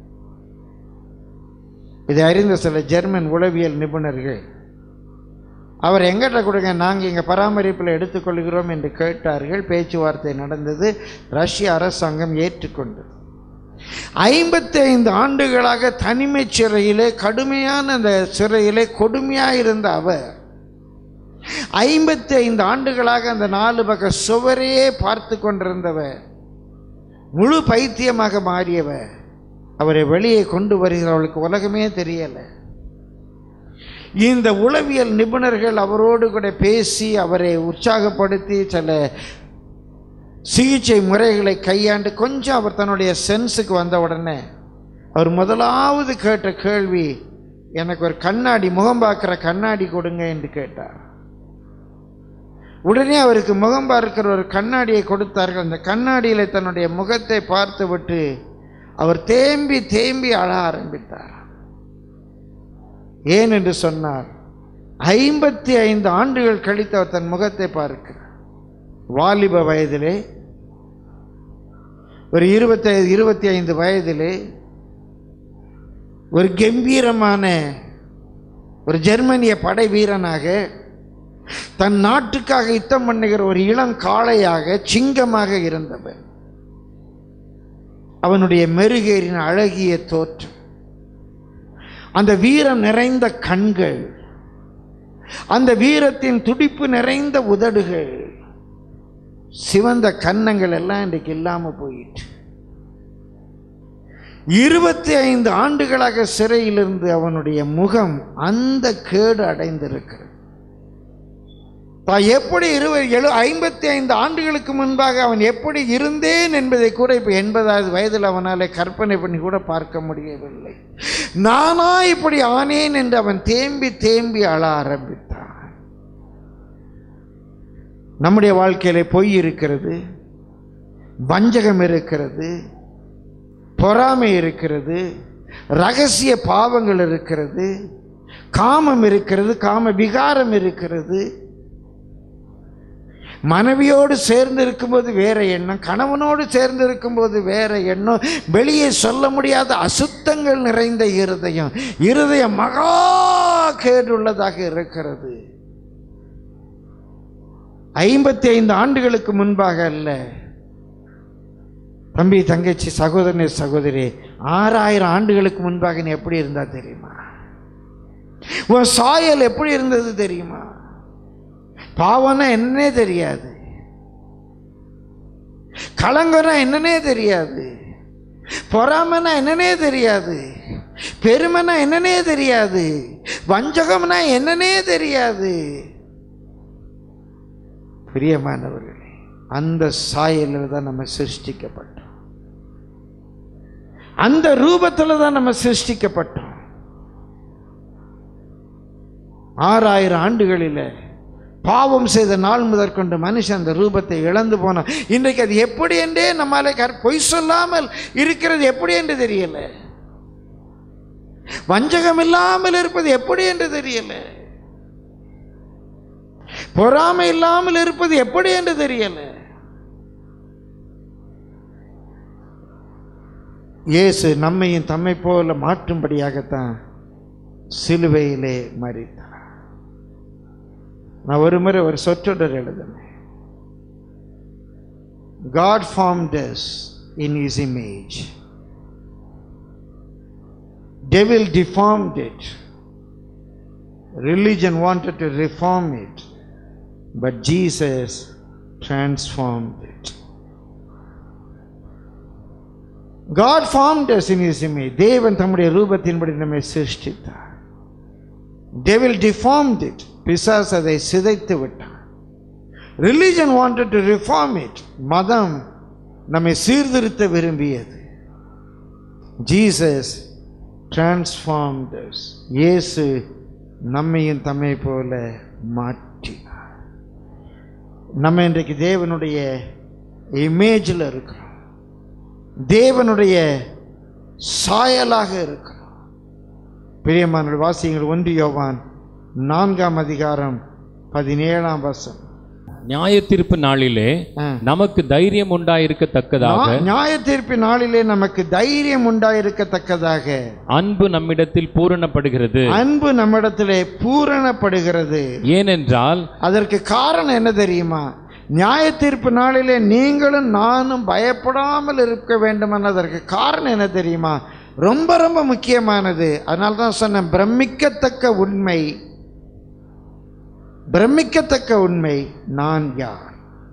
இதை அறிந்த சில ஜெர்மன் உளவியல் நிபுணர்கள் அவர் எங்கிட்ட கொடுங்க நாங்கள் எங்கள் பராமரிப்பில் எடுத்துக்கொள்கிறோம் என்று கேட்டார்கள் பேச்சுவார்த்தை நடந்தது ரஷ்ய அரசாங்கம் ஏற்றுக்கொண்டது ஐம்பத்தி ஐந்து ஆண்டுகளாக தனிமை சிறையிலே கடுமையான அந்த சிறையிலே கொடுமையாக இருந்த அவர் ஐம்பத்தி ஐந்து ஆண்டுகளாக அந்த நாலு பக்க சுவரையே பார்த்து கொண்டிருந்தவர் முழு பைத்தியமாக மாறியவர் அவரை வெளியே கொண்டு வருகிறவளுக்கு உலகமே தெரியலை இந்த உளவியல் நிபுணர்கள் அவரோடு கூட பேசி அவரை உற்சாகப்படுத்தி சில சிகிச்சை முறைகளை கையாண்டு கொஞ்சம் அவர் தன்னுடைய சென்ஸுக்கு வந்த உடனே அவர் முதலாவது கேட்ட கேள்வி எனக்கு ஒரு கண்ணாடி முகம் பார்க்குற கண்ணாடி கொடுங்க என்று கேட்டார் உடனே அவருக்கு முகம் பார்க்கிற ஒரு கண்ணாடியை கொடுத்தார்கள் அந்த கண்ணாடியில் தன்னுடைய முகத்தை பார்த்துவிட்டு அவர் தேம்பி தேம்பி அழ ஆரம்பித்தார் ஏன் என்று சொன்னார் ஐம்பத்தி ஐந்து ஆண்டுகள் கழித்து அவர் தன் முகத்தை பார்க்கிறார் வாலிப வயதிலே ஒரு இருபத்தி இருபத்தி ஐந்து வயதிலே ஒரு கம்பீரமான ஒரு ஜெர்மனிய படை வீரனாக தன் நாட்டுக்காக யுத்தம் பண்ணுகிற ஒரு இளம் காளையாக சிங்கமாக இருந்தவன் அவனுடைய மெருகேறின அழகிய தோற்றம் அந்த வீரம் நிறைந்த கண்கள் அந்த வீரத்தின் துடிப்பு நிறைந்த உதடுகள் சிவந்த கன்னங்கள் எல்லாம் இன்றைக்கு இல்லாம போயிட்டு இருபத்தி ஐந்து ஆண்டுகளாக சிறையிலிருந்து அவனுடைய முகம் அந்த கேடு அடைந்திருக்கிறது தான் எப்படி இருவ எழு ஐம்பத்தி ஐந்து ஆண்டுகளுக்கு முன்பாக அவன் எப்படி இருந்தேன் என்பதை கூட இப்போ எண்பதாவது வயதில் அவனாலே கற்பனை பண்ணி கூட பார்க்க முடியவில்லை நானா இப்படி ஆனேன் என்று அவன் தேம்பி தேம்பி அழ ஆரம்பித்தான் நம்முடைய வாழ்க்கையிலே பொய் இருக்கிறது வஞ்சகம் இருக்கிறது பொறாமை இருக்கிறது ரகசிய பாவங்கள் இருக்கிறது காமம் இருக்கிறது காம விகாரம் இருக்கிறது மனைவியோடு சேர்ந்து இருக்கும்போது வேற எண்ணம் கணவனோடு சேர்ந்து இருக்கும்போது வேற எண்ணம் வெளியே சொல்ல முடியாத அசுத்தங்கள் நிறைந்த இருதயம் இருதயம் மகா கேடுள்ளதாக இருக்கிறது ஐம்பத்தி ஐந்து ஆண்டுகளுக்கு முன்பாக அல்ல தம்பி தங்கச்சி சகோதரனே சகோதரி ஆறாயிரம் ஆண்டுகளுக்கு முன்பாக நீ எப்படி இருந்தா தெரியுமா உன் சாயல் எப்படி இருந்தது தெரியுமா பாவம்னா என்னன்னே தெரியாது களங்கம்னா என்னன்னே தெரியாது பொறாமைனா என்னன்னே தெரியாது பெருமைனா என்னன்னே தெரியாது வஞ்சகம்னா என்னன்னே தெரியாது பிரியமானவர்களே அந்த சாயலில் தான் நம்ம சிருஷ்டிக்கப்பட்டோம் அந்த ரூபத்தில் தான் நம்ம சிருஷ்டிக்கப்பட்டோம் ஆறாயிரம் ஆண்டுகளில் பாவம் செய்த நாள் முதற்கொண்டு மனுஷன் அந்த ரூபத்தை இழந்து போனான் இன்றைக்கு அது எப்படி என்றே நம்மாலே கற் பொய் சொல்லாமல் இருக்கிறது எப்படி என்று தெரியல வஞ்சகம் இல்லாமல் இருப்பது எப்படி என்று தெரியல பொறாமை இல்லாமல் இருப்பது எப்படி என்று தெரியல இயேசு நம்மையும் தம்மை போல மாற்றும்படியாகத்தான் சிலுவையிலே மறித்தார் நான் ஒரு முறை ஒரு சொற்றொடர் எழுதினேன் God formed us in his image. Devil deformed it. Religion wanted to reform it. But Jesus transformed it. God formed us in his image. தேவன் தம்முடைய ரூபத்தின்படி நம்மை சிருஷ்டித்தார் டெவில் டிஃபார்ம்ட் இட் பிசாஸ் அதை சிதைத்து விட்டான் religion wanted to reform it மதம் நம்மை சீர்திருத்த விரும்பியது ஜீசஸ் டிரான்ஸ்ஃபார்ம்ட் இயேசு நம்மையும் தம்மை போல மாற்றினார் நம்ம இன்றைக்கு தேவனுடைய இமேஜில் இருக்கிறோம் தேவனுடைய சாயலாக இருக்கிறோம் பிரியமான வாசியங்கள் ஒன்று யோவான் நான்காம் அதிகாரம் பதினேழாம் வசம் நியாய தீர்ப்பு நாளிலே ஆ. நமக்கு தைரியம் உண்டாயிருக்கத்தக்கதாக நா- நியாய தீர்ப்பு நாளிலே நமக்கு தைரியம் உண்டாயிருக்கத்தக்கதாக அன்பு நம்மிடத்தில் பூரணப்படுகிறது அன்பு நம்மிடத்திலே பூரணப்படுகிறது ஏனென்றால் அதற்கு காரணம் என்ன தெரியுமா நியாய தீர்ப்பு நாளிலே நீங்களும் நானும் பயப்படாமல் இருக்க வேண்டும் அதற்கு காரணம் என்ன தெரியுமா ரொம்ப ரொம்ப முக்கியமானது அதனால தான் சொன்னேன் பிரமிக்கத்தக்க உண்மை பிரமிக்கத்தக்க உண்மை நான் யார்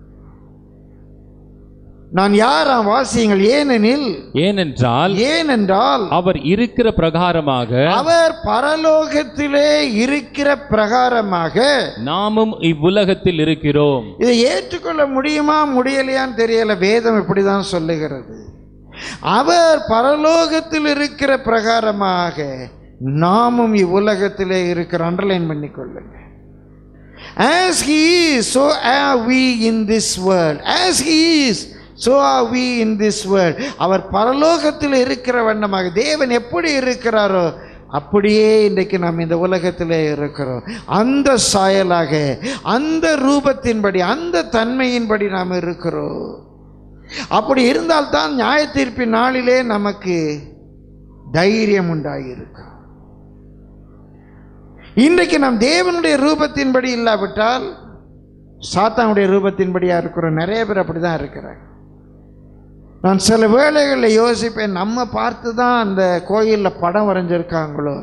நான் யாராம் வாசியுங்கள் ஏனெனில் ஏனென்றால் ஏனென்றால் அவர் இருக்கிற பிரகாரமாக அவர் பரலோகத்திலே இருக்கிற பிரகாரமாக நாமும் இவ்வுலகத்தில் இருக்கிறோம் இதை ஏற்றுக்கொள்ள முடியுமா முடியலையான்னு தெரியல வேதம் இப்படிதான் சொல்லுகிறது அவர் பரலோகத்தில் இருக்கிற பிரகாரமாக நாமும் இவ்வுலகத்திலே இருக்கிற அண்டர்லைன் பண்ணிக்கொள்ளுங்க As he is, so are we in this world. As he is, so are we in this world. அவர் பரலோகத்தில் இருக்கிற வண்ணமாக தேவன் எப்படி இருக்கிறாரோ அப்படியே இன்றைக்கு நாம் இந்த உலகத்தில் இருக்கிறோம் அந்த சாயலாக அந்த ரூபத்தின்படி அந்த தன்மையின்படி நாம் இருக்கிறோம் அப்படி இருந்தால்தான் நியாய தீர்ப்பின் நாளிலே நமக்கு தைரியம் உண்டாகியிருக்கும் இன்றைக்கு நாம் தேவனுடைய ரூபத்தின்படி இல்லாவிட்டால் சாத்தானுடைய ரூபத்தின்படியா இருக்கிறோம் நிறைய பேர் அப்படிதான் இருக்கிறாங்க நான் சில வேளைகளில் யோசிப்பேன் நம்ம பார்த்து தான் அந்த கோயிலில் படம் வரைஞ்சிருக்காங்களோ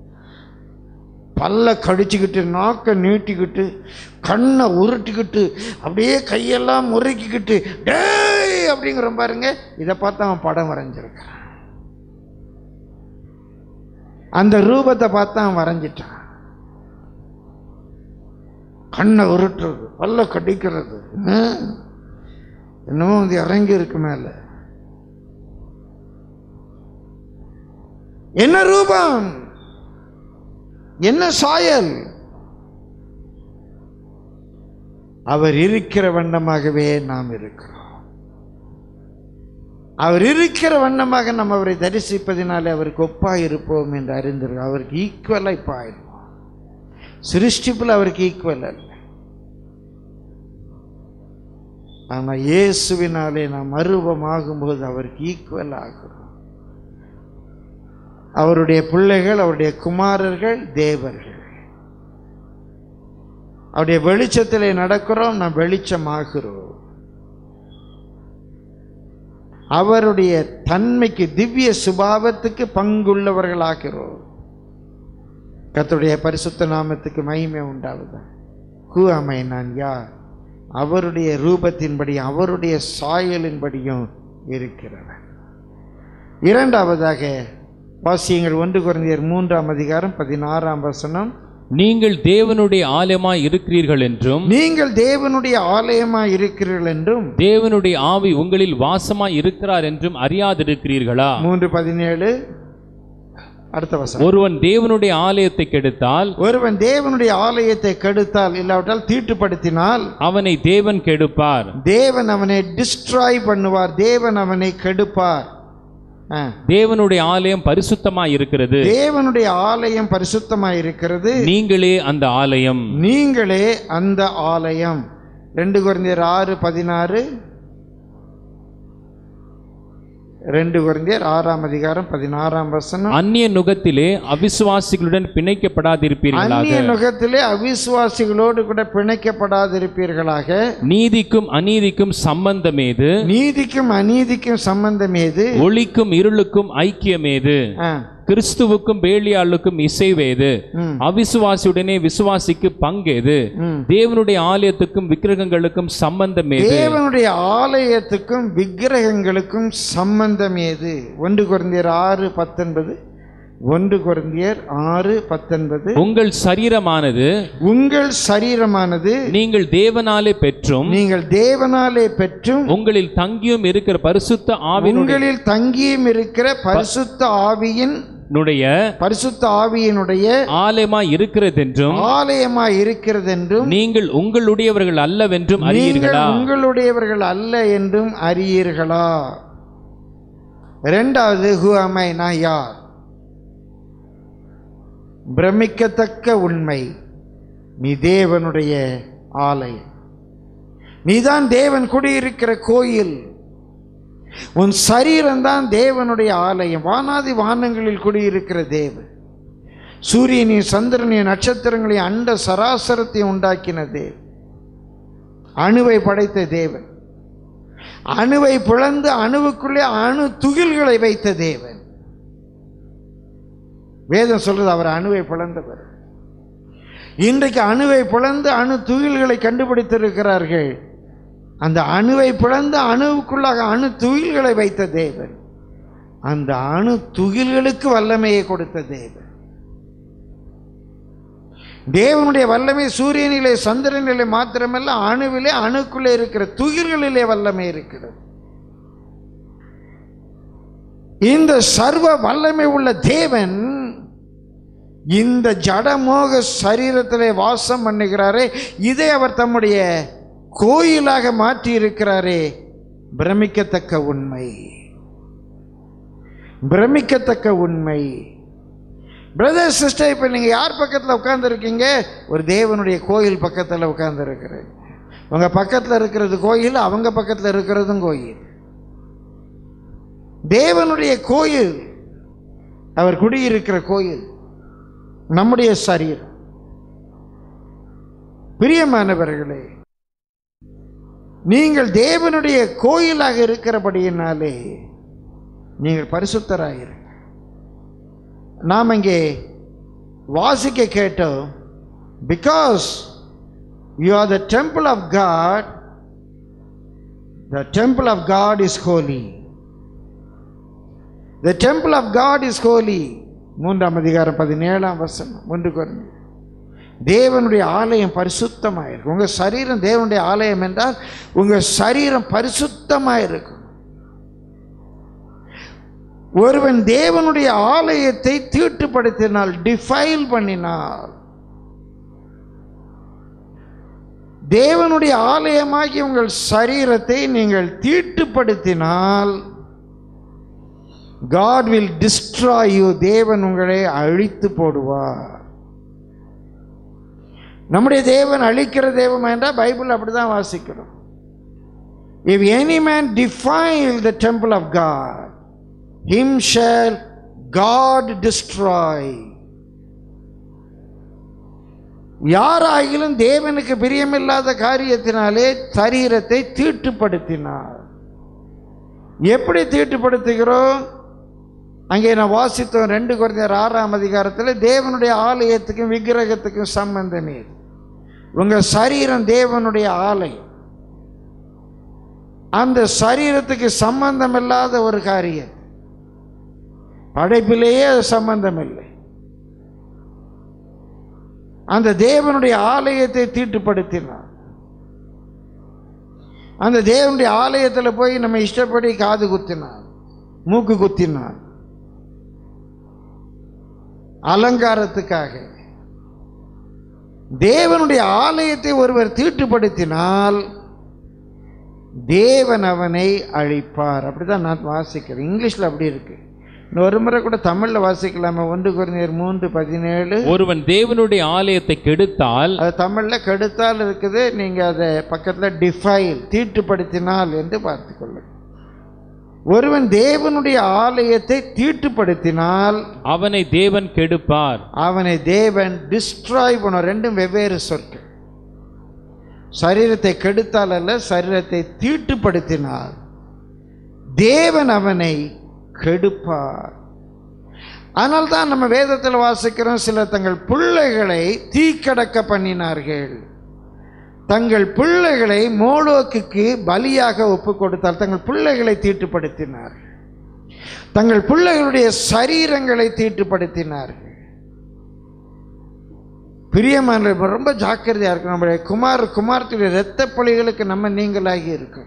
பல்ல கடிச்சுக்கிட்டு நாக்கை நீட்டிக்கிட்டு கண்ணை உருட்டிக்கிட்டு அப்படியே கையெல்லாம் முறுக்கிக்கிட்டு டேய் அப்படிங்கிற பாருங்க இதை பார்த்து அவன் படம் வரைஞ்சிருக்கான் அந்த ரூபத்தை பார்த்து அவன் வரைஞ்சிட்டான் கண்ணை உருட்டுறது பல்ல கடிக்கிறது ஆ? என்னமோ அது இறங்கி இருக்கு மேல என்ன ரூபம் என்ன சாயல் அவர் இருக்கிற வண்ணமாகவே நாம் இருக்கிறோம் அவர் இருக்கிற வண்ணமாக நம்ம அவரை தரிசிப்பதினாலே அவருக்கு ஒப்பாய் இருப்போம் என்று அறிந்திருக்கோம் அவருக்கு ஈக்குவலாக இப்போ ஆயிடுவோம் சிருஷ்டிப்பில் அவருக்கு ஈக்குவல் அல்ல ஆனால் இயேசுவினாலே நாம் அருவமாகும்போது அவருக்கு ஈக்குவல் ஆகிறோம் அவருடைய பிள்ளைகள் அவருடைய குமாரர்கள் தேவர்கள் அவருடைய வெளிச்சத்திலே நடக்கிறோம் நாம் வெளிச்சமாகிறோம் அவருடைய தன்மைக்கு திவ்ய சுபாவத்துக்கு பங்குள்ளவர்களாகிறோம் கர்த்தருடைய பரிசுத்த நாமத்துக்கு மகிமை உண்டாவது ஹூ அமை நான் யார் அவருடைய ரூபத்தின்படி அவருடைய சாயலின்படியும் இருக்கிறவர் இரண்டாவதாக வாசியங்கள் ஒன்று குறைந்தர் மூன்றாம் அதிகாரம் பதினாறாம் வசனம் நீங்கள் தேவனுடைய ஆலயமாய் இருக்கிறீர்கள் என்றும் நீங்கள் தேவனுடைய ஆலயமாய் இருக்கிறீர்கள் என்றும் தேவனுடைய ஆவி உங்களில் வாசமாய் இருக்கிறார் என்றும் அறியாதிருக்கிறீர்களா மூன்று பதினேழு அடுத்த வசனம் ஒருவன் தேவனுடைய ஆலயத்தை கெடுத்தால் ஒருவன் தேவனுடைய ஆலயத்தை கெடுத்தால் இல்லாவிட்டால் தீட்டுப்படுத்தினால் அவனை தேவன் கெடுப்பார் தேவன் அவனை டிஸ்ட்ராய் பண்ணுவார் தேவன் அவனை கெடுப்பார் ஆ. தேவனுடைய ஆலயம் பரிசுத்தமாய் இருக்கிறது தேவனுடைய ஆலயம் பரிசுத்தமாய் இருக்கிறது நீங்களே அந்த ஆலயம் நீங்களே அந்த ஆலயம் ரெண்டு குழந்தையர் ஆறு பதினாறு ரெண்டு குழந்தையர் ஆறாம் அதிகாரம் பதினாறாம் வசனம் அந்நிய நுகத்திலே அவிசுவாசிகளுடன் பிணைக்கப்படாதிருப்பீர்களாக அந்நிய நுகத்திலே அவிசுவாசிகளோடு கூட பிணைக்கப்படாதிருப்பீர்களாக நீதிக்கும் அநீதிக்கும் சம்பந்தமேது நீதிக்கும் அநீதிக்கும் சம்பந்தம் ஏது ஒளிக்கும் இருளுக்கும் ஐக்கியமேது ஆ, கிறிஸ்துவுக்கும் பேலியாளுக்கும் இசைவேது ம், அவிசுவாசியுடனே விசுவாசிக்கு பங்கேது ம். தேவனுடைய ஆலயத்துக்கும் விக்கிரகங்களுக்கும் சம்பந்தமேது தேவனுடைய ஆலயத்துக்கும் விக்கிரகங்களுக்கும் சம்பந்தம் ஏது ஒன்று குழந்தையர் ஆறு பத்தொன்பது ஒன்று குழந்தையர் ஆறு பத்தொன்பது உங்கள் சரீரமானது உங்கள் சரீரமானது நீங்கள் தேவனாலே பெற்றும் நீங்கள் தேவனாலே பெற்றும் உங்களில் தங்கியும் இருக்கிற பரிசுத்த ஆவினுடைய உங்களில் தங்கியும் இருக்கிற பரிசுத்த ஆவியின் பரிசுத்த ஆவியினுடைய ஆலயமாய் இருக்கிறதென்றும் ஆலயமாய் இருக்கிறது என்றும் நீங்கள் உங்களுடையவர்கள் அல்லவென்றும் நீங்கள் அறியீர்களா உங்களுடையவர்கள் அல்ல என்றும் அறியீர்களா இரண்டாவது ஹூ அமை நான் யார் பிரமிக்கத்தக்க உண்மை நீ தேவனுடைய ஆலயம் நீதான் தேவன் குடியிருக்கிற கோயில் உன் சரீரம்தான் தேவனுடைய ஆலயம் வானாதி வானங்களில் குடியிருக்கிற தேவன் சூரியனையும் சந்திரனையும் நட்சத்திரங்களையும் அண்ட சராசரத்தையும் உண்டாக்கின தேவன் அணுவை படைத்த தேவன் அணுவை பிளந்து அணுவுக்குள்ளே அணு துகில்களை வைத்த தேவன் வேதம் சொல்றது அவர் அணுவை பிளந்தவர் இன்றைக்கு அணுவை பிளந்து அணு துகில்களை கண்டுபிடித்திருக்கிறார்கள் அந்த அணுவை பிளந்து அணுவுக்குள்ளாக அணு துகில்களை வைத்த தேவன் அந்த அணு துகில்களுக்கு வல்லமையை கொடுத்த தேவன் தேவனுடைய வல்லமை சூரியனிலே சந்திரனிலே மாத்திரமல்ல அணுவிலே அணுக்குள்ளே இருக்கிற துகில்களிலே வல்லமை இருக்கிறது இந்த சர்வ வல்லமை உள்ள தேவன் இந்த ஜடமோக சரீரத்திலே வாசம் பண்ணுகிறாரே இதை அவர் தம்முடைய கோயிலாக மாற்றி இருக்கிறாரே பிரமிக்கத்தக்க உண்மை பிரமிக்கத்தக்க உண்மை பிரதர் சிஸ்டர் இப்போ நீங்கள் யார் பக்கத்தில் உட்காந்துருக்கீங்க ஒரு தேவனுடைய கோயில் பக்கத்தில் உட்காந்துருக்கிறேன் உங்கள் பக்கத்தில் இருக்கிறது கோயில் அவங்க பக்கத்தில் இருக்கிறதும் கோயில் தேவனுடைய கோயில் அவர் குடியிருக்கிற கோயில் நம்முடைய சரீரம் பிரியமானவர்களே நீங்கள் தேவனுடைய கோயிலாக இருக்கிறபடியினாலே நீங்கள் பரிசுத்தராயிருங்க நாம் இங்கே வாசிக்க கேட்டோம் because you are the temple of God the temple of God is holy the temple of God is holy மூன்றாம் அதிகாரம் பதினேழாம் வசனம் ஒன்று குறைந்து தேவனுடைய ஆலயம் பரிசுத்தமாக இருக்கும் உங்கள் சரீரம் தேவனுடைய ஆலயம் என்றால் உங்கள் சரீரம் பரிசுத்தமாக இருக்கும் ஒருவன் தேவனுடைய ஆலயத்தை தீட்டுப்படுத்தினால் டிஃபைல் பண்ணினால் தேவனுடைய ஆலயமாகி உங்கள் சரீரத்தை நீங்கள் தீட்டுப்படுத்தினால் காட் வில் டிஸ்ட்ராய் யூ தேவன் உங்களை அழித்து போடுவார் நம்முடைய தேவன் அழிக்கிற தேவன் என்றால் பைபிள் அப்படிதான் வாசிக்கிறோம் if any man defile the temple of God him shall God destroy யாராகிலும் தேவனுக்கு பிரியமில்லாத காரியத்தினாலே சரீரத்தை தீட்டுப்படுத்தினார் எப்படி தீட்டுப்படுத்துகிறோம் அங்கே நான் வாசித்தோம் ரெண்டு குறைந்தர் ஆறாம் அதிகாரத்தில் தேவனுடைய ஆலயத்துக்கும் விக்கிரகத்துக்கும் சம்பந்தம் இது உங்கள் சரீரம் தேவனுடைய ஆலயம் அந்த சரீரத்துக்கு சம்பந்தம் இல்லாத ஒரு காரியம் படைப்பிலேயே அது சம்பந்தம் இல்லை அந்த தேவனுடைய ஆலயத்தை தீட்டுப்படுத்தினார் அந்த தேவனுடைய ஆலயத்தில் போய் நம்ம இஷ்டப்படி காது குத்தினார் மூக்கு குத்தினார் அலங்காரத்துக்காக தேவனுடைய ஆலயத்தை ஒருவர் தீட்டுப்படுத்தினால் தேவன் அவனை அழிப்பார் அப்படிதான் நான் வாசிக்கிறேன் இங்கிலீஷ்ல அப்படி இருக்கு இன்னும் ஒரு முறை கூட தமிழ்ல வாசிக்கலாமா ஒன்று குறைந்தர் மூன்று பதினேழு ஒருவன் தேவனுடைய ஆலயத்தை கெடுத்தால் அது தமிழ்ல கெடுத்தால் இருக்குது நீங்க அதை பக்கத்துல டிஃபைல் தீட்டுப்படுத்தினால் என்று பார்த்துக்கொள்ளுங்க ஒருவன் தேவனுடைய ஆலயத்தை தீட்டுப்படுத்தினால் அவனை தேவன் கெடுப்பார் அவனை தேவன் டிஸ்ட்ராய் பண்ணும் ரெண்டும் வெவ்வேறு சொற்கள் சரீரத்தை கெடுத்தால் அல்ல சரீரத்தை தீட்டுப்படுத்தினார் தேவன் அவனை கெடுப்பார் ஆனால் தான் நம்ம வேதத்தில் வாசிக்கிறோம் சிலர் தங்கள் பிள்ளைகளை தீக்கடக்க பண்ணினார்கள் தங்கள் பிள்ளைகளை மோலோக்குக்கு பலியாக ஒப்பு கொடுத்தால் தங்கள் பிள்ளைகளை தீட்டுப்படுத்தினார்கள் தங்கள் பிள்ளைகளுடைய சரீரங்களை தீட்டுப்படுத்தினார்கள் பிரியமான ரொம்ப ஜாக்கிரதையா இருக்கணும் நம்முடைய குமார் குமாரத்துடைய இரத்த பலிகளுக்கு நம்ம நீங்களாகி இருக்கணும்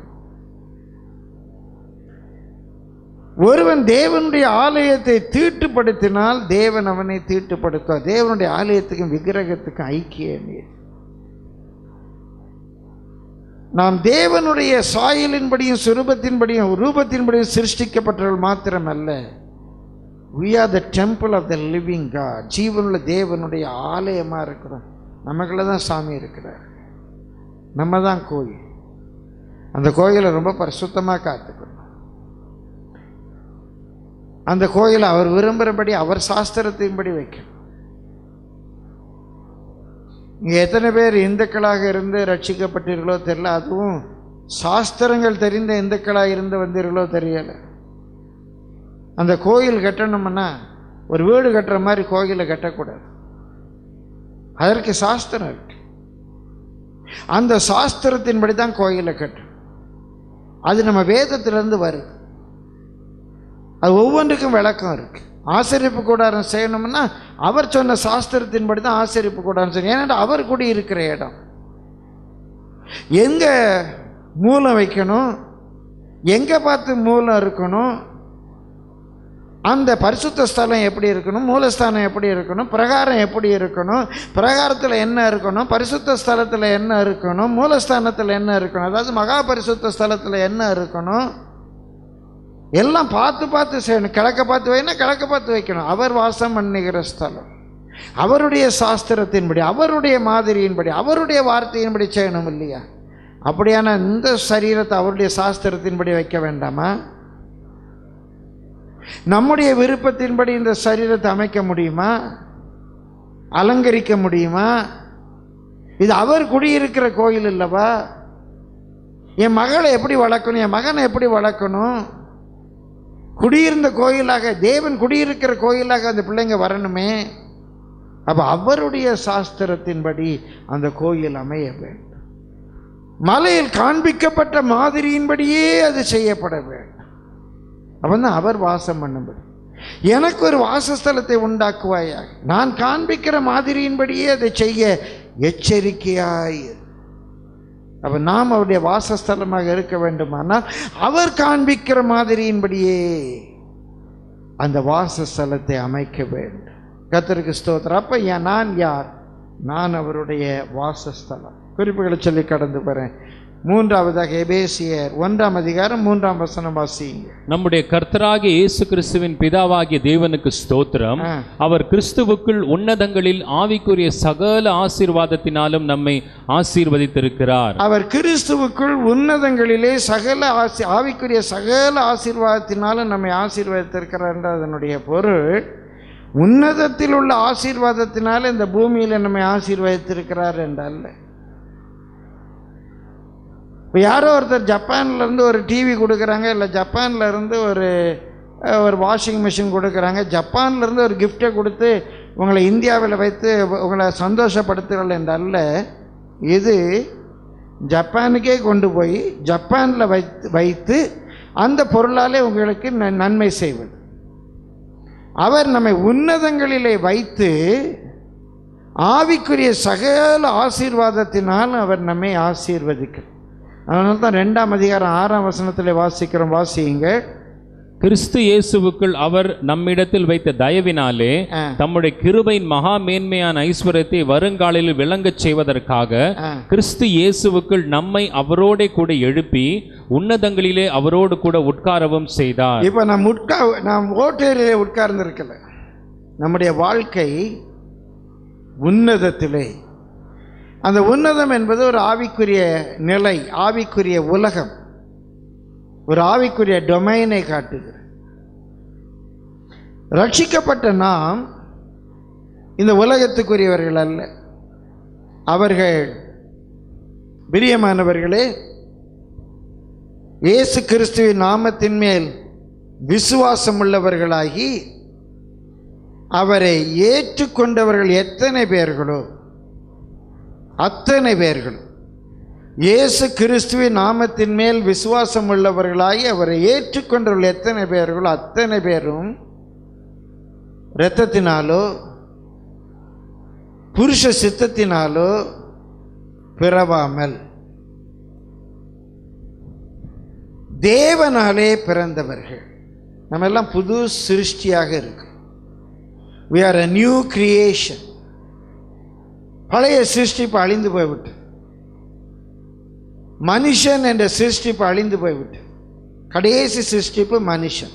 ஒருவன் தேவனுடைய ஆலயத்தை தீட்டுப்படுத்தினால் தேவன் அவனை தீட்டுப்படுத்துவார் தேவனுடைய ஆலயத்துக்கும் விக்கிரகத்துக்கும் ஐக்கியம் இல்லை. நாம் தேவனுடைய சாயலின்படியும் சுரூபத்தின்படியும் ரூபத்தின்படியும் சிருஷ்டிக்கப்பட்டவர்கள் மாத்திரமல்ல we are the temple of the living god ஜீவனுள்ள தேவனுடைய ஆலயமா இருக்கிறோம் நமக்குள்ள தான் சாமி இருக்கிறார் நம்ம தான் கோயில் அந்த கோயிலை ரொம்ப பரிசுத்தமாக காத்துக்கணும் அந்த கோயிலை அவர் விரும்புகிறபடி அவர் சாஸ்திரத்தின்படி வைக்கணும் இங்கே எத்தனை பேர் இந்துக்களாக இருந்து ரட்சிக்கப்பட்டீர்களோ தெரியல அதுவும் சாஸ்திரங்கள் தெரிந்த இந்துக்களாக இருந்து வந்தீர்களோ தெரியலை அந்த கோயில் கட்டணும்னா ஒரு வீடு கட்டுற மாதிரி கோயிலை கட்டக்கூடாது அதற்கு சாஸ்திரம் இருக்கு அந்த சாஸ்திரத்தின்படி தான் கோயிலை கட்டணும் அது நம்ம வேதத்திலிருந்து வருது அது ஒவ்வொன்றுக்கும் விளக்கம் இருக்கு ஆசரிப்பு கூடாரம் செய்யணும்னா அவர் சொன்ன சாஸ்திரத்தின்படி தான் ஆசரிப்பு கூடாரம் செய்யணும் ஏன்னா அவர் குடி இருக்கிற இடம் எங்க மூலம் வைக்கணும் எங்க பார்த்து மூலம் இருக்கணும் அந்த பரிசுத்த ஸ்தலம் எப்படி இருக்கணும் மூலஸ்தானம் எப்படி இருக்கணும் பிரகாரம் எப்படி இருக்கணும் பிரகாரத்தில் என்ன இருக்கணும் பரிசுத்த ஸ்தலத்தில் என்ன இருக்கணும் மூலஸ்தானத்தில் என்ன இருக்கணும் அதாவது மகா பரிசுத்த ஸ்தலத்தில் என்ன இருக்கணும் எல்லாம் பார்த்து பார்த்து செய்யணும் கிழக்க பார்த்து வைனா கிழக்க பார்த்து வைக்கணும் அவர் வாசம் பண்ணுகிற ஸ்தலம் அவருடைய சாஸ்திரத்தின்படி அவருடைய மாதிரியின்படி அவருடைய வார்த்தையின்படி செய்யணும் இல்லையா அப்படியான இந்த சரீரத்தை அவருடைய சாஸ்திரத்தின்படி வைக்க வேண்டாமா நம்முடைய விருப்பத்தின்படி இந்த சரீரத்தை அமைக்க முடியுமா அலங்கரிக்க முடியுமா இது அவர் குடியிருக்கிற கோயில் இல்லவா என் மகளை எப்படி வளர்க்கணும் என் மகனை எப்படி வளர்க்கணும் குடியிருந்த கோயிலாக தேவன் குடியிருக்கிற கோயிலாக அந்த பிள்ளைங்க வரணுமே அப்போ அவருடைய சாஸ்திரத்தின்படி அந்த கோயில் அமைய வேண்டும் மலையில் காண்பிக்கப்பட்ட மாதிரியின்படியே அது செய்யப்பட வேண்டும் அப்பதான் அவர் வாசம் பண்ணும்படி எனக்கு ஒரு வாசஸ்தலத்தை உண்டாக்குவாயாக நான் காண்பிக்கிற மாதிரியின்படியே அதை செய்ய எச்சரிக்கையாய் இரு. அப்ப நாம் அவருடைய வாசஸ்தலமாக இருக்க வேண்டுமானால் அவர் காண்பிக்கிற மாதிரியின்படியே அந்த வாசஸ்தலத்தை அமைக்க வேண்டும் கத்தருக்கு ஸ்தோத்திரம் அப்ப ஏன் நான் யார் நான் அவருடைய வாசஸ்தலம் குறிப்புகளை சொல்லி கடந்து போறேன் மூன்றாவதாக எபேசியர் ஒன்றாம் அதிகாரம் மூன்றாம் வசனம் வாசியுங்க நம்முடைய கர்த்தராகிய இயேசு கிறிஸ்துவின் பிதாவாகிய தேவனுக்கு ஸ்தோத்திரம் ஆ. அவர் கிறிஸ்துவுக்குள் உன்னதங்களில் ஆவிக்குரிய சகல ஆசீர்வாதத்தினாலும் நம்மை ஆசீர்வதித்திருக்கிறார் அவர் கிறிஸ்துவுக்குள் உன்னதங்களிலே சகல ஆசி ஆவிக்குரிய சகல ஆசீர்வாதத்தினாலும் நம்மை ஆசீர்வதித்திருக்கிறார் என்ற அதனுடைய பொருள் உன்னதத்தில் உள்ள ஆசீர்வாதத்தினால இந்த பூமியில் நம்மை ஆசீர்வதித்திருக்கிறார் என்றல்ல இப்போ யாரோ ஒருத்தர் ஜப்பான்ல இருந்து ஒரு டிவி கொடுக்குறாங்க இல்லை ஜப்பான்ல இருந்து ஒரு அஹ், ஒரு வாஷிங் மிஷின் கொடுக்குறாங்க ஜப்பான்ல இருந்து ஒரு கிஃப்டை கொடுத்து உங்களை இந்தியாவில் வைத்து உங்களை சந்தோஷப்படுத்துகள் என்றல்ல இது ஜப்பானுக்கே கொண்டு போய் ஜப்பானில் வைத்து வைத்து அந்த பொருளாலே உங்களுக்கு ந- நன்மை செய்வது அவர் நம்மை உன்னதங்களிலே வைத்து ஆவிக்குரிய சகல ஆசீர்வாதத்தினால் அவர் நம்மை ஆசீர்வதிக்கிறார் அதனால தான் ரெண்டாம் அதிகாரம் ஆறாம் வசனத்தில் வாசிக்கிறோம் வாசியுங்க கிறிஸ்து இயேசுவுக்குள் அவர் நம்மிடத்தில் வைத்த தயவினாலே ஆ. தம்முடைய கிருபையின் மகா மேன்மையான ஐஸ்வர்யத்தை வருங்காலில் விளங்கச் செய்வதற்காக ஆ. கிறிஸ்து இயேசுவுக்குள் நம்மை அவரோடே கூட எழுப்பி உன்னதங்களிலே அவரோடு கூட உட்காரவும் செய்தார் இப்போ நாம் உட்கா நாம் ஓட்டேரியிலே உட்கார்ந்து இருக்கல நம்முடைய வாழ்க்கை உன்னதத்திலே அந்த உன்னதம் என்பது ஒரு ஆவிக்குரிய நிலை ஆவிக்குரிய உலகம் ஒரு ஆவிக்குரிய டொமைனை காட்டுகிறது ரட்சிக்கப்பட்ட நாம் இந்த உலகத்துக்குரியவர்கள் அல்ல அவர்கள் பிரியமானவர்களே இயேசு கிறிஸ்துவின் நாமத்தின் மேல் விசுவாசம் உள்ளவர்களாகி அவரை ஏற்றுக்கொண்டவர்கள் எத்தனை பேர்களோ அத்தனை பேர்கள் இயேசு கிறிஸ்துவின் நாமத்தின் மேல் விசுவாசம் உள்ளவர்களாகி அவரை ஏற்றுக்கொண்டவர்கள் எத்தனை பேர்களோ அத்தனை பேரும் இரத்தத்தினாலோ புருஷ சித்தத்தினாலோ பிறவாமல் தேவனாலே பிறந்தவர்கள் நம்ம எல்லாம் புது சிருஷ்டியாக இருக்கு we are a new creation பழைய சிருஷ்டிப்பு அழிந்து போய்விட்டு மனுஷன் என்ற சிருஷ்டிப்பு அழிந்து போய்விட்டு கடைசி சிருஷ்டிப்பு மனுஷன்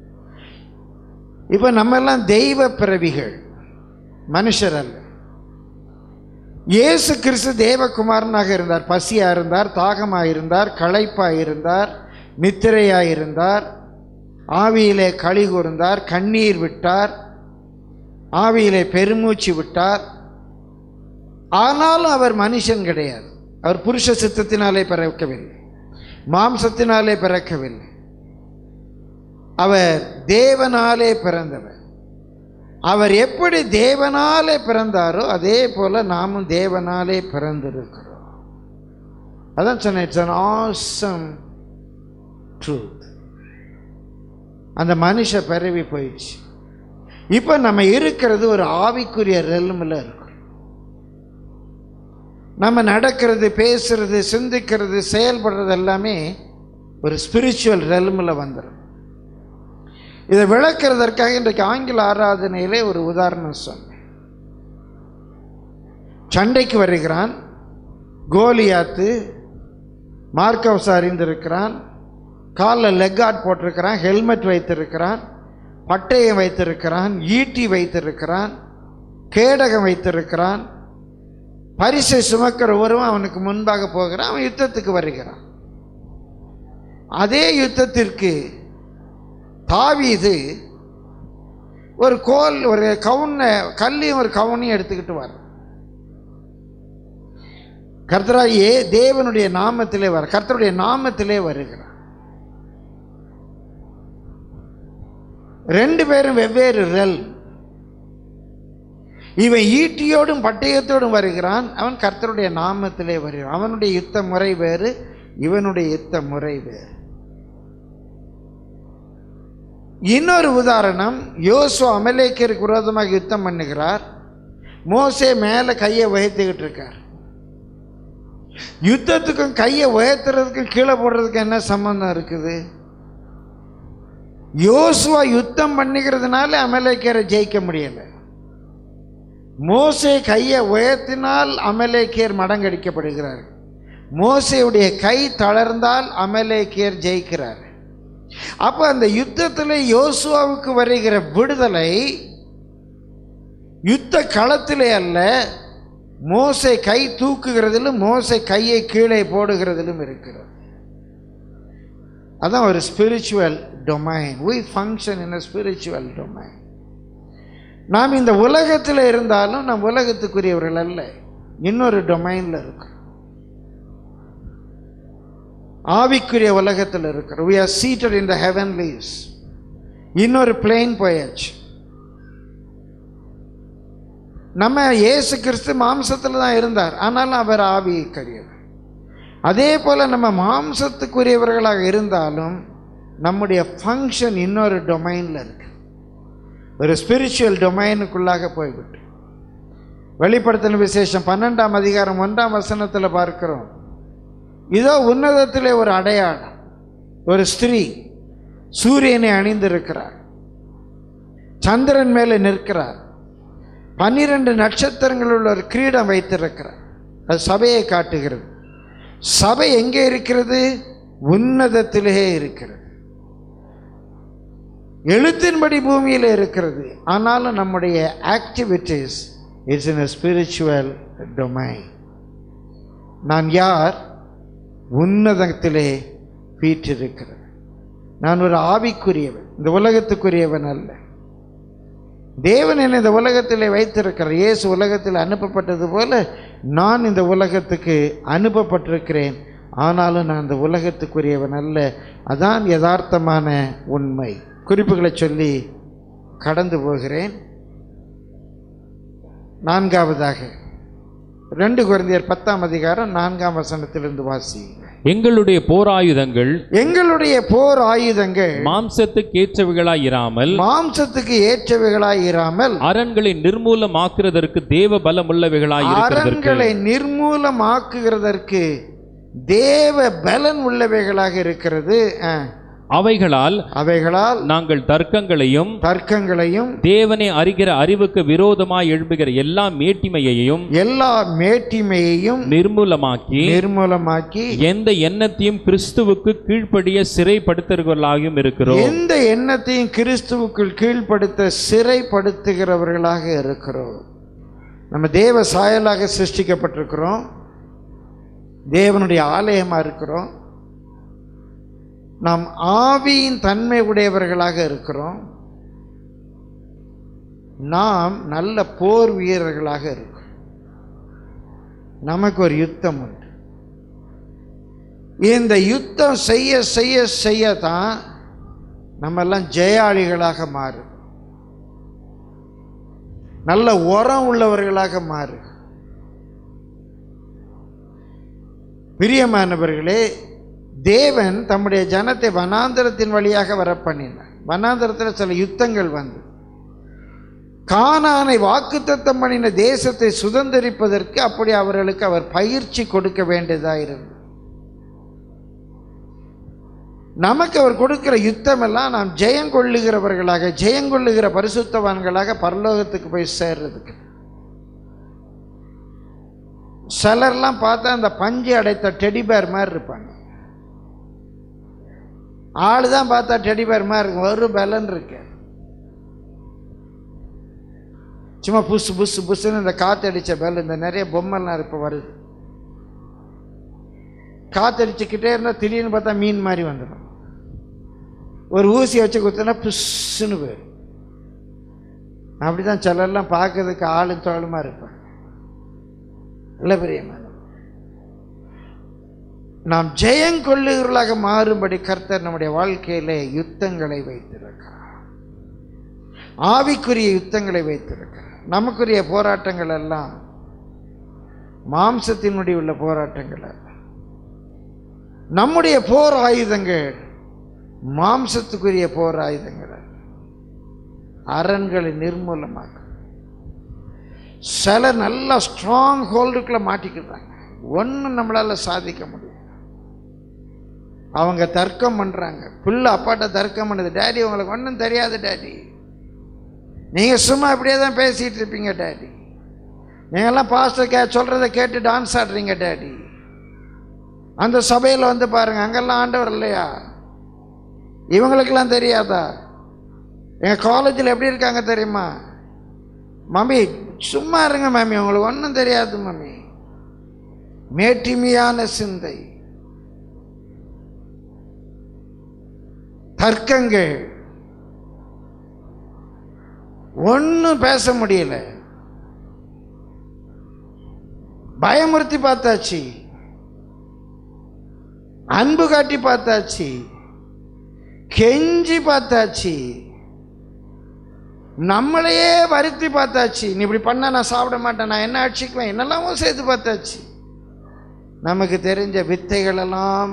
இப்போ நம்ம எல்லாம் தெய்வ பிறவிகள் மனுஷர் அல்ல இயேசு கிறிஸ்து தேவகுமாரனாக இருந்தார் பசியாக இருந்தார் தாகமாக இருந்தார் களைப்பாக இருந்தார் நித்திரையாக இருந்தார் ஆவியிலே களி கூர்ந்தார் கண்ணீர் விட்டார் ஆவியிலே பெருமூச்சு விட்டார் ஆனாலும் அவர் மனுஷன் கிடையாது அவர் புருஷ சித்தத்தினாலே பிறக்கவில்லை மாம்சத்தினாலே பிறக்கவில்லை அவர் தேவனாலே பிறந்தவர் அவர் எப்படி தேவனாலே பிறந்தாரோ அதே போல நாமும் தேவனாலே பிறந்திருக்கிறோம் அதான் சொன்னேன் இட்ஸ் அன் ஆசம் ட்ரூத் அந்த மனுஷ பிறவி போயிடுச்சு இப்போ நம்ம இருக்கிறது ஒரு ஆவிக்குரிய ரெல்மில் இருக்கும் நம்ம நடக்கிறது பேசுறது சிந்திக்கிறது செயல்படுறது எல்லாமே ஒரு ஸ்பிரிச்சுவல் ரெல்மில் வந்துடும் இதை விளக்குறதற்காக இன்றைக்கு ஆங்கில ஆராதனையிலே ஒரு உதாரணம் சொன்னேன் சண்டைக்கு வருகிறான் கோலியாத்து மார்க்கவுஸ் அறிந்திருக்கிறான் காலில் லெக்கார்ட் போட்டிருக்கிறான் ஹெல்மெட் வைத்திருக்கிறான் பட்டயம் வைத்திருக்கிறான் ஈட்டி வைத்திருக்கிறான் கேடகம் வைத்திருக்கிறான் பரிசை சுமக்கிற ஒருவன் அவனுக்கு முன்பாக போகிறான் அவன் யுத்தத்துக்கு வருகிறான் அதே யுத்தத்திற்கு தாவீது ஒரு கோல் ஒரு கவுனை கல்லையும் ஒரு கவுனையும் எடுத்துக்கிட்டு வர கர்த்தராயே தேவனுடைய நாமத்திலே வர கர்த்தருடைய நாமத்திலே வருகிறார் ரெண்டு பேரும் வெவ்வேறு ரெல் இவன் ஈட்டியோடும் பட்டயத்தோடும் வருகிறான் அவன் கர்த்தருடைய நாமத்திலே வருகிறான் அவனுடைய யுத்த முறை வேறு இவனுடைய யுத்த முறை வேறு இன்னொரு உதாரணம் யோசு அமலேக்கருக்கு விரோதமாக யுத்தம் பண்ணுகிறார் மோசே மேலே கையை உயர்த்திக்கிட்டு இருக்கார் யுத்தத்துக்கும் கையை உயர்த்துறதுக்கும் கீழே போடுறதுக்கும் என்ன சம்பந்தம் இருக்குது யோசுவா யுத்தம் பண்ணிக்கிறதுனால அமலேக்கியரை ஜெயிக்க முடியல மோசே கையை உயர்த்தினால் அமலேக்கியர் மடங்கடிக்கப்படுகிறார் மோசையுடைய கை தளர்ந்தால் அமலேக்கியர் ஜெயிக்கிறார் அப்போ அந்த யுத்தத்தில் யோசுவாவுக்கு வருகிற விடுதலை யுத்த களத்திலே அல்ல மோசை கை தூக்குகிறதிலும் மோசை கையை கீழே போடுகிறதிலும் இருக்கிறது அதான் ஒரு spiritual domain we function in a spiritual domain நாம் இந்த உலகத்தில் இருந்தாலும் நம் உலகத்துக்குரியவர்கள் அல்ல இன்னொரு டொமைனில் இருக்கிறோம் ஆவிக்குரிய உலகத்தில் இருக்கிறோம் we are seated in the heavenlies இன்னொரு பிளேன் போயாச்சு நம்ம இயேசு கிறிஸ்து மாம்சத்தில் தான் இருந்தார் ஆனாலும் அவர் ஆவிக்கரியவர் அதே போல் நம்ம மாம்சத்துக்குரியவர்களாக இருந்தாலும் நம்முடைய ஃபங்க்ஷன் இன்னொரு டொமைனில் இருக்கு ஒரு ஸ்பிரிச்சுவல் டொமைனுக்குள்ளாக போய்விட்டு வெளிப்படுத்தின விசேஷம் பன்னெண்டாம் அதிகாரம் ஒன்றாம் வசனத்தில் பார்க்கிறோம் இதோ உன்னதத்திலே ஒரு அடையாளம் ஒரு ஸ்திரீ சூரியனை அணிந்திருக்கிறார் சந்திரன் மேலே நிற்கிறார் பன்னிரண்டு நட்சத்திரங்கள் உள்ள ஒரு கிரீடம் வைத்திருக்கிறார் அது சபையை காட்டுகிறது சபை எங்கே இருக்கிறது உன்னதத்திலே இருக்கிறது எழுத்தின்படி பூமியில் இருக்கிறது ஆனாலும் நம்முடைய activities it's in a spiritual domain நான் யார் உன்னதத்திலே வீற்றிருக்கிறது நான் ஒரு ஆவிக்குரியவன் இந்த உலகத்துக்குரியவன் அல்ல தேவன் என்னை இந்த உலகத்திலே வைத்திருக்கிறார் இயேசு உலகத்தில் அனுப்பப்பட்டது போல நான் இந்த உலகத்துக்கு அனுப்பப்பட்டிருக்கிறேன் ஆனாலும் நான் இந்த உலகத்துக்குரியவன் அல்ல அதான் யதார்த்தமான உண்மை குறிப்புகளை சொல்லி கடந்து போகிறேன் நான்காவதாக ரெண்டு குழந்தையர் பத்தாம் அதிகாரம் நான்காம் வசனத்திலிருந்து வாசி எங்களுடைய போராயுதங்கள் எங்களுடைய போர் ஆயுதங்கள் மாம்சத்துக்கு ஏற்றவைகளாய் இராமல் மாம்சத்துக்கு ஏற்றவைகளாய் இராமல் அரண்களை நிர்மூலமாக்குறதற்கு தேவ பலமுள்ளவைகளாய் இருக்கிறதற்கு அரண்களை நிர்மூலமாக்குகிறதற்கு தேவ பலன் உள்ளவைகளாக இருக்கிறது ஆ. அவைகளால் அவைகளால் நாங்கள் தர்க்கங்களையும் தர்க்கங்களையும் தேவனை அறிகிற அறிவுக்கு விரோதமாய் எழும்புகிற எல்லா மேட்டிமையையும் எல்லா மேட்டிமையையும் நிர்மூலமாக்கி நிர்மூலமாக்கி எந்த எண்ணத்தையும் கிறிஸ்துவுக்கு கீழ்ப்படிய சிறைப்படுத்துகிறவர்களாகவும் இருக்கிறோம் எந்த எண்ணத்தையும் கிறிஸ்துவுக்குள் கீழ்ப்படுத்த சிறைப்படுத்துகிறவர்களாக இருக்கிறோம் நம்ம தேவ சாயலாக சிருஷ்டிக்கப்பட்டிருக்கிறோம் தேவனுடைய ஆலயமா இருக்கிறோம் நாம் ஆவியின் தன்மை உடையவர்களாக இருக்கிறோம் நாம் நல்ல போர் வீரர்களாக இருக்கிறோம் நமக்கு ஒரு யுத்தம் உண்டு இந்த யுத்தம் செய்ய செய்ய செய்ய தான் நம்ம எல்லாம் ஜெயாளிகளாக மாறு நல்ல உரம் உள்ளவர்களாக மாறு பிரியமானவர்களே தேவன் தம்முடைய ஜனத்தை வனாந்தரத்தின் வழியாக வர பண்ணினார் வனாந்தரத்தில் சில யுத்தங்கள் வந்து கானானை வாக்குத்தத்தம் பண்ணின தேசத்தை சுதந்திரிப்பதற்கு அப்படி அவர்களுக்கு அவர் பயிற்சி கொடுக்க வேண்டியதாக இருந்தது நமக்கு அவர் கொடுக்கிற யுத்தமெல்லாம் நாம் ஜெயங்கொள்ளுகிறவர்களாக ஜெயங்கொள்ளுகிற பரிசுத்தவான்களாக பரலோகத்துக்கு போய் சேர்றதுக்கு சிலர்லாம் பார்த்தா அந்த பஞ்சு அடைத்த டெடிபேர் மாதிரி இருப்பாங்க ஆளு தான் பார்த்தா டெடிபேர் மாதிரி இருக்கும் ஒரு பலன் இருக்கு சும்மா புசு புசு புசுன்னு இந்த காத்தடிச்ச பெல் இந்த நிறைய பொம்மைலாம் இப்போ வருது காத்தடிச்சுக்கிட்டே இருந்தால் திடீர்னு பார்த்தா மீன் மாதிரி வந்துடும் ஒரு ஊசி வச்சு குத்துனா புஷ்ஷுன்னு போயிடும் அப்படி தான் சிலர்லாம் பார்க்கறதுக்கு ஆளும் தோளுமா இருப்பாங்க இல்லை பிரியமான நாம் ஜெயங்கொள்ளுகிறவர்களாக மாறும்படி கர்த்தர் நம்முடைய வாழ்க்கையிலே யுத்தங்களை வைத்திருக்கிறார் ஆவிக்குரிய யுத்தங்களை வைத்திருக்கிறார் நமக்குரிய போராட்டங்கள் எல்லாம் மாம்சத்தினுடைய உள்ள போராட்டங்கள் அல்ல நம்முடைய போர் ஆயுதங்கள் மாம்சத்துக்குரிய போர் ஆயுதங்கள் அல்ல. அரண்களை நிர்மூலமாக்க சில நல்ல ஸ்ட்ராங் ஹோல்டுக்குள்ள மாட்டிக்கிறாங்க ஒன்றும் நம்மளால சாதிக்க முடியும் அவங்க தர்க்கம் பண்றாங்க புள்ள அப்பாட்ட தர்க்கம் பண்ணுது டேடி உங்களுக்கு ஒன்றும் தெரியாது டேடி நீங்க சும்மா இப்படியே தான் பேசிட்டு இருப்பீங்க டேடி நீங்கெல்லாம் பாஸ்டர் கே சொல்றதை கேட்டு டான்ஸ் ஆடுறீங்க டேடி அந்த சபையில் வந்து பாருங்க அங்கெல்லாம் ஆண்டவர் இல்லையா இவங்களுக்கெல்லாம் தெரியாதா எங்கள் காலேஜில் எப்படி இருக்காங்க தெரியுமா மம்மி சும்மா இருங்க மாமி உங்களுக்கு ஒன்றும் தெரியாது மம்மி மேட்டிமையான சிந்தை தர்க்கங்கள் ஒன்றும் பேச முடியல பயமுறுத்தி பார்த்தாச்சு அன்பு காட்டி பார்த்தாச்சு கெஞ்சி பார்த்தாச்சு நம்மளையே வருத்தி பார்த்தாச்சு நீ இப்படி பண்ணா நான் சாப்பிட மாட்டேன் நான் என்ன அடிச்சுக்குவேன் என்னெல்லாமோ சேர்த்து பார்த்தாச்சு நமக்கு தெரிஞ்ச வித்தைகள் எல்லாம்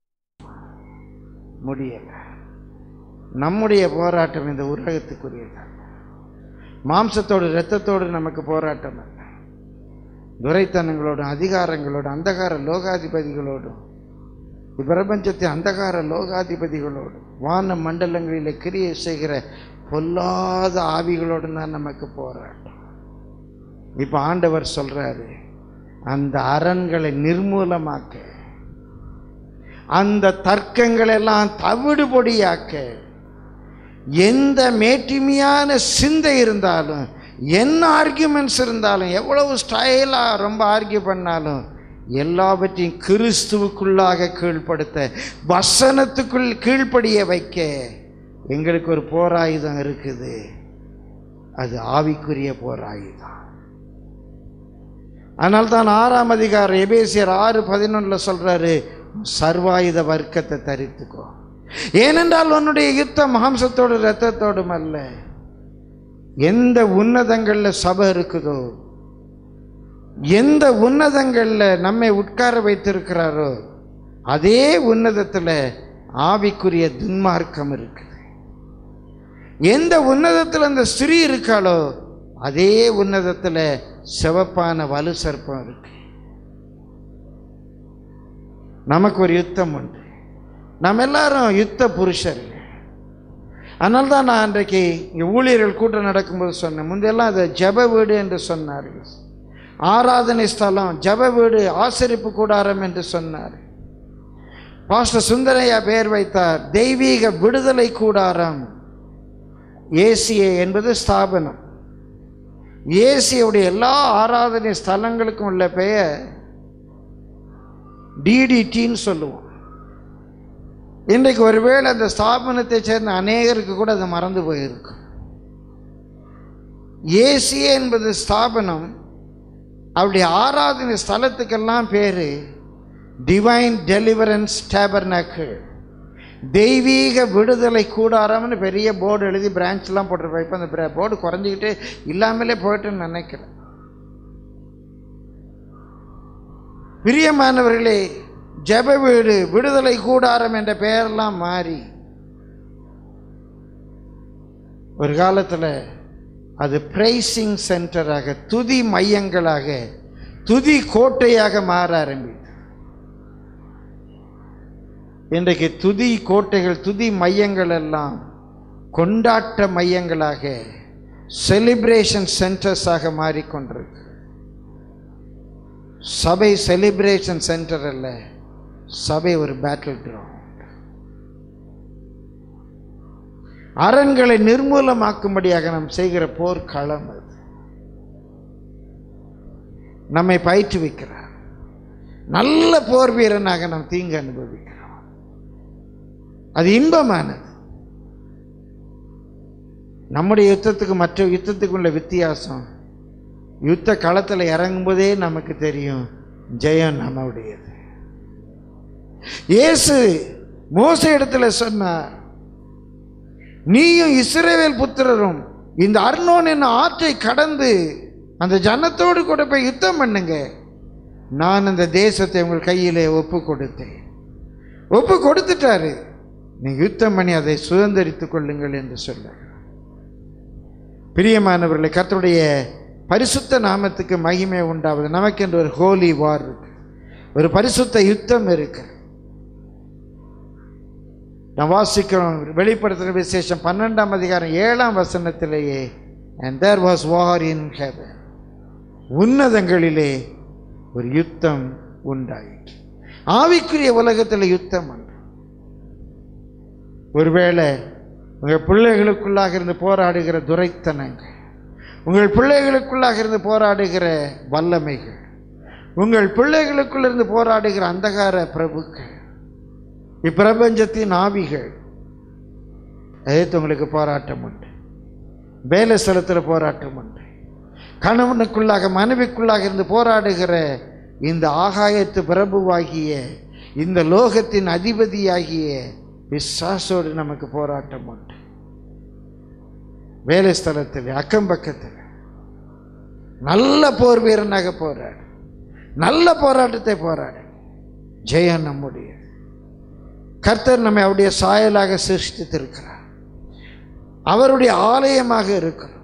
முடியல நம்முடைய போராட்டம் இந்த உலகத்துக்குரியது மாம்சத்தோடு இரத்தத்தோடு நமக்கு போராட்டம் அல்ல துரைத்தனங்களோடும் அதிகாரங்களோடும் அந்தகார லோகாதிபதிகளோடும் இப்பிரபஞ்சத்தின் அந்தகார லோகாதிபதிகளோடு வான மண்டலங்களிலே கிரியை செய்கிற பொல்லாத ஆவிகளோடு தான் நமக்கு போராட்டம் இப்போ ஆண்டவர் சொல்றாரு அந்த அரண்களை நிர்மூலமாக்க அந்த தர்க்கங்கள் எல்லாம் தவிடுபொடியாக்க எந்த மேட்டிமையான சிந்தை இருந்தாலும் என்ன ஆர்கியூமெண்ட்ஸ் இருந்தாலும் எவ்வளவு ஸ்டைலாக ரொம்ப ஆர்கியூ பண்ணாலும் எல்லாவற்றையும் கிறிஸ்துவுக்குள்ளாக கீழ்ப்படுத்த வசனத்துக்குள் கீழ்ப்படிய வைக்க எங்களுக்கு ஒரு போராயுதம் இருக்குது அது ஆவிக்குரிய போராயுதம் ஆனால் தான் ஆறாம் அதிகாரம் எபேசியர் ஆறு பதினொன்றில் சொல்றாரு சர்வாயுத வர்க்கத்தை தரித்துக்கோ ஏனென்றால் உன்னுடைய யுத்தம் மாம்சத்தோடு இரத்தத்தோடும் அல்ல எந்த உன்னதங்கள்ல சபை இருக்குதோ எந்த உன்னதங்கள்ல நம்மை உட்கார வைத்திருக்கிறாரோ அதே உன்னதத்தில் ஆவிக்குரிய துன்மார்க்கம் இருக்குது எந்த உன்னதத்தில் அந்த ஸ்திரீ இருக்காளோ அதே உன்னதத்தில் சிவப்பான வலு சர்ப்பம் இருக்கு நமக்கு ஒரு யுத்தம் உண்டு நம்ம எல்லாரும் யுத்த புருஷர்கள் அதனால தான் நான் அன்றைக்கு இங்கே ஊழியர்கள் கூட்டம் நடக்கும்போது சொன்னேன் முந்தையெல்லாம் அதை ஜெப வீடு என்று சொன்னார்கள் ஆராதனை ஸ்தலம் ஜெப வீடு ஆசரிப்பு கூடாரம் என்று சொன்னார் பாஸ்டர் சுந்தரையா பெயர் வைத்தார் தெய்வீக விடுதலை கூடாரம் ஏசிஏ என்பது ஸ்தாபனம் ஏசியுடைய எல்லா ஆராதனை ஸ்தலங்களுக்கும் உள்ள பெயர் டிடிடின்னு சொல்லுவோம் இன்றைக்கு ஒருவேளை அந்த ஸ்தாபனத்தை சேர்ந்த அநேகருக்கு கூட அது மறந்து போயிருக்கும் ஏசிஏ என்பது ஸ்தாபனம் அவருடைய ஆராதனை ஸ்தலத்துக்கெல்லாம் பேர் டிவைன் டெலிவரன்ஸ் டேபர்னாக்கிள் தெய்வீக விடுதலை கூடாரம்னு பெரிய போர்டு எழுதி பிரான்ச்லாம் போட்டிருப்பேன் இப்போ அந்த போர்டு குறைஞ்சிக்கிட்டு இல்லாமலே போயிட்டுன்னு நினைக்கிறேன் பிரியமானவர்களே ஜெப வீடு விடுதலை கூடாரம் என்ற பெயரெல்லாம் மாறி ஒரு காலத்தில் அது பிரைசிங் சென்டராக துதி மையங்களாக துதி கோட்டையாக மாற ஆரம்பித்தது இன்றைக்கு துதி கோட்டைகள் துதி மையங்கள் எல்லாம் கொண்டாட்ட மையங்களாக செலிப்ரேஷன் சென்டர்ஸாக மாறிக்கொண்டிருக்கு சபை செலிப்ரேஷன் சென்டர் அல்ல சபை ஒரு பேட்டில் கிரவுண்ட் அரண்களை நிர்மூலமாக்கும்படியாக நாம் செய்கிற போர்க்களம் அது நம்மை பயிற்றுவிக்கிறார் நல்ல போர் வீரனாக நாம் தீங்கு அனுபவிக்கிறோம் அது இன்பமானது நம்முடைய யுத்தத்துக்கு மற்ற யுத்தத்துக்கு உள்ள வித்தியாசம் யுத்த களத்தில் இறங்கும்போதே நமக்கு தெரியும் ஜெயம் நம்முடையது இயேசு மோச இடத்துல சொன்னார் நீயும் இஸ்ரவேல் புத்திரரும் இந்த அர்னோன் என்ன ஆற்றை கடந்து அந்த ஜனத்தோடு கூட போய் யுத்தம் பண்ணுங்க நான் அந்த தேசத்தை உங்கள் கையிலே ஒப்பு கொடுத்தேன் ஒப்பு கொடுத்துட்டாரு நீங்க யுத்தம் பண்ணி அதை சுதந்திரித்துக் கொள்ளுங்கள் என்று சொல்ல பிரியமானவர்களை கர்த்தருடைய பரிசுத்த நாமத்துக்கு மகிமை உண்டாவது நமக்கென்று ஒரு ஹோலி வார் இருக்கு ஒரு பரிசுத்த யுத்தம் இருக்கு நான் வாசிக்கிறோம் வெளிப்படுத்துகிற விசேஷம் பன்னெண்டாம் அதிகாரம் ஏழாம் வசனத்திலேயே and there was war in heaven உன்னதங்களிலே ஒரு யுத்தம் உண்டாயிற்று ஆவிக்குரிய உலகத்தில் யுத்தம் உண்டு ஒருவேளை உங்கள் பிள்ளைகளுக்குள்ளாக இருந்து போராடுகிற துரைத்தனங்கள் உங்கள் பிள்ளைகளுக்குள்ளாக இருந்து போராடுகிற வல்லமைகள் உங்கள் பிள்ளைகளுக்குள்ள இருந்து போராடுகிற அந்தகார பிரபுக்கள் இப்பிரபஞ்சத்தின் ஆவிகள் எதிர்த்து உங்களுக்கு போராட்டம் உண்டு வேலை ஸ்தலத்தில் போராட்டம் உண்டு கணவனுக்குள்ளாக மனைவிக்குள்ளாக இருந்து போராடுகிற இந்த ஆகாயத்து பிரபுவாகிய இந்த லோகத்தின் அதிபதியாகிய விசாசோடு நமக்கு போராட்டம் உண்டு வேலை ஸ்தலத்தில் அக்கம் பக்கத்தில் நல்ல போர் வீரனாக போராடு நல்ல போராட்டத்தை போராடு ஜெயம் நம்முடைய கர்த்தர் நம்மை அவருடைய சாயலாக சிருஷ்டித்திருக்கிறார் அவருடைய ஆலயமாக இருக்கிறோம்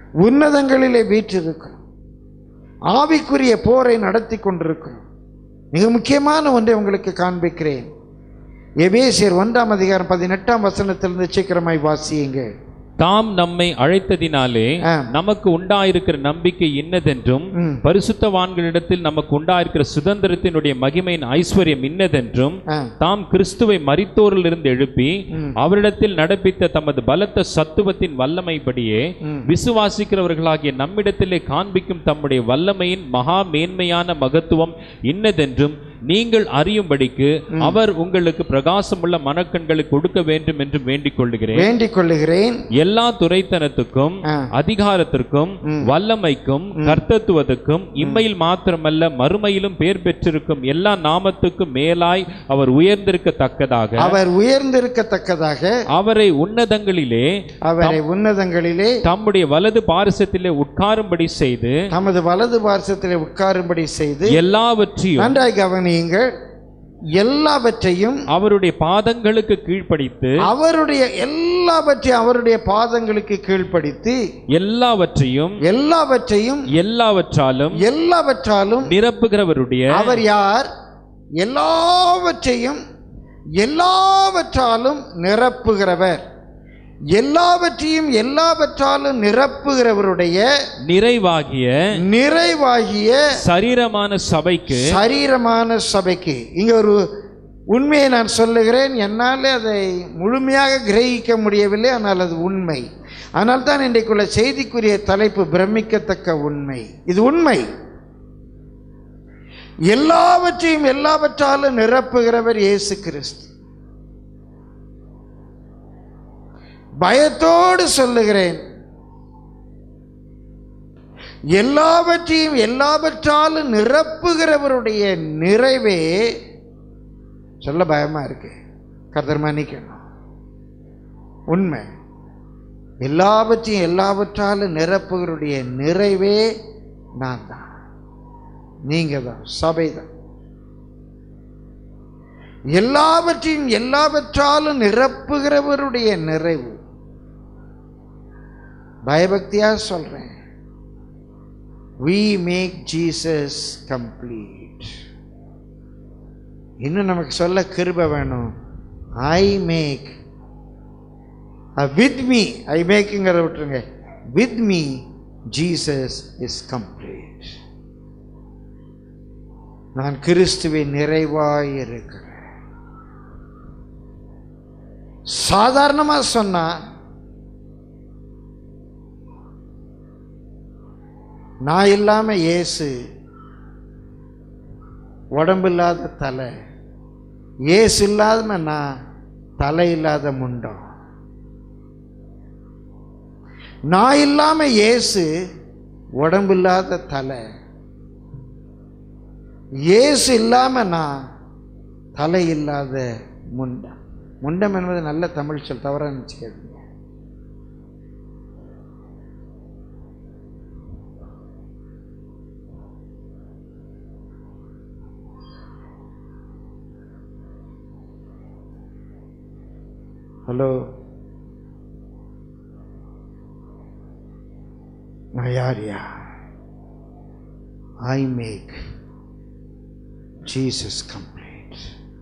உன்னதங்களிலே வீற்றிருக்கிறோம் ஆவிக்குரிய போரை நடத்தி கொண்டிருக்கிறோம் மிக முக்கியமான ஒன்றை உங்களுக்கு காண்பிக்கிறேன் எபேசியர் ஒன்றாம் அதிகாரம் பதினெட்டாம் வசனத்திலிருந்து சீக்கிரமாய் வாசியுங்கள் தாம் நம்மை அழைத்ததினாலே ஆ. நமக்கு உண்டாயிருக்கிற நம்பிக்கை இன்னதென்றும் ம். பரிசுத்தவான்களிடத்தில் நமக்கு உண்டாயிருக்கிற சுதந்திரத்தினுடைய மகிமையின் ஐஸ்வர்யம் இன்னதென்றும் ஆ. தாம் கிறிஸ்துவை மரித்தோரில் இருந்து எழுப்பி ம். அவரிடத்தில் நடப்பித்த தமது பலத்த சத்துவத்தின் வல்லமைப்படியே ம். விசுவாசிக்கிறவர்களாகிய நம்மிடத்திலே காண்பிக்கும் தம்முடைய வல்லமையின் மகா மேன்மையான மகத்துவம் இன்னதென்றும் நீங்கள் அறியும்படிக்கு அவர் உங்களுக்கு பிரகாசமுள்ள மனக்கண்களை கொடுக்க வேண்டும் என்று வேண்டிக் கொள்ளுகிறேன் வேண்டிக் கொள்ளுகிறேன் எல்லா துரைத்தனத்துக்கும் ஆ. அதிகாரத்திற்கும் ம். வல்லமைக்கும் கர்த்தத்துவத்துக்கும் இம்மையில் மாத்திரமல்ல மறுமையிலும் பேர் பெற்றிருக்கும் எல்லா நாமத்துக்கும் மேலாய் அவர் உயர்ந்திருக்கத்தக்கதாக அவர் உயர்ந்திருக்கத்தக்கதாக அவரை உன்னதங்களிலே அவரை உன்னதங்களிலே தம்முடைய வலது பாரிசத்திலே உட்காரும்படி செய்து தமது வலது பார்சத்திலே உட்காரும்படி செய்து எல்லாவற்றையும் நன்றாய் கவனியுங்கள் எல்லாவற்றையும் அவருடைய பாதங்களுக்கு கீழ்ப்படித்து அவருடைய எல்லாவற்றையும் அவருடைய பாதங்களுக்கு கீழ்ப்படுத்தி எல்லாவற்றையும் எல்லாவற்றையும் எல்லாவற்றாலும் எல்லாவற்றாலும் நிரப்புகிறவருடைய அவர் யார் எல்லாவற்றையும் எல்லாவற்றாலும் நிரப்புகிறவர் எல்லாவற்றையும் எல்லாவற்றாலும் நிரப்புகிறவருடைய நிறைவாகிய நிறைவாகிய சரீரமான சபைக்கு சரீரமான சபைக்கு இங்க ஒரு உண்மையை நான் சொல்லுகிறேன் என்னால் அதை முழுமையாக கிரகிக்க முடியவில்லை ஆனால் அது உண்மை ஆனால் தான் இன்றைக்குள்ள செய்திக்குரிய தலைப்பு பிரமிக்கத்தக்க உண்மை இது உண்மை எல்லாவற்றையும் எல்லாவற்றாலும் நிரப்புகிறவர் இயேசு கிறிஸ்து பயத்தோடு சொல்லுகிறேன் எல்லாவற்றையும் எல்லாவற்றாலும் நிரப்புகிறவருடைய நிறைவே சொல்ல பயமா இருக்கு கர்த்தர் மன்னிக்கணும் உண்மை எல்லாவற்றையும் எல்லாவற்றாலும் நிரப்புகிறவருடைய நிறைவே நான் தான் நீங்க தான் சபை தான் எல்லாவற்றையும் எல்லாவற்றாலும் நிரப்புகிறவருடைய நிறைவு பயபக்தியா சொல்றேன் we மேக் ஜீசஸ் கம்ப்ளீட் இன்னும் நமக்கு சொல்ல கிருபை வேணும் I make with me I மேக்குங்கிறத விட்டுருங்க with me Jesus is complete நான் கிறிஸ்துவின் நிறைவாய் இருக்கிறேன் சாதாரணமா சொன்னா நான் இல்லாம இயேசு உடம்பு இல்லாத தலை இயேசு இல்லாம நான் தலை இல்லாத முண்டம் நான் இல்லாம இயேசு உடம்பு இல்லாத தலை இயேசு இல்லாம நான் தலை இல்லாத முண்டம் முண்டம் என்பது நல்ல தமிழ் சொல் தவறா நினச்சிக்காதீங்க ஹலோ நான் யார் யா I make Jesus complete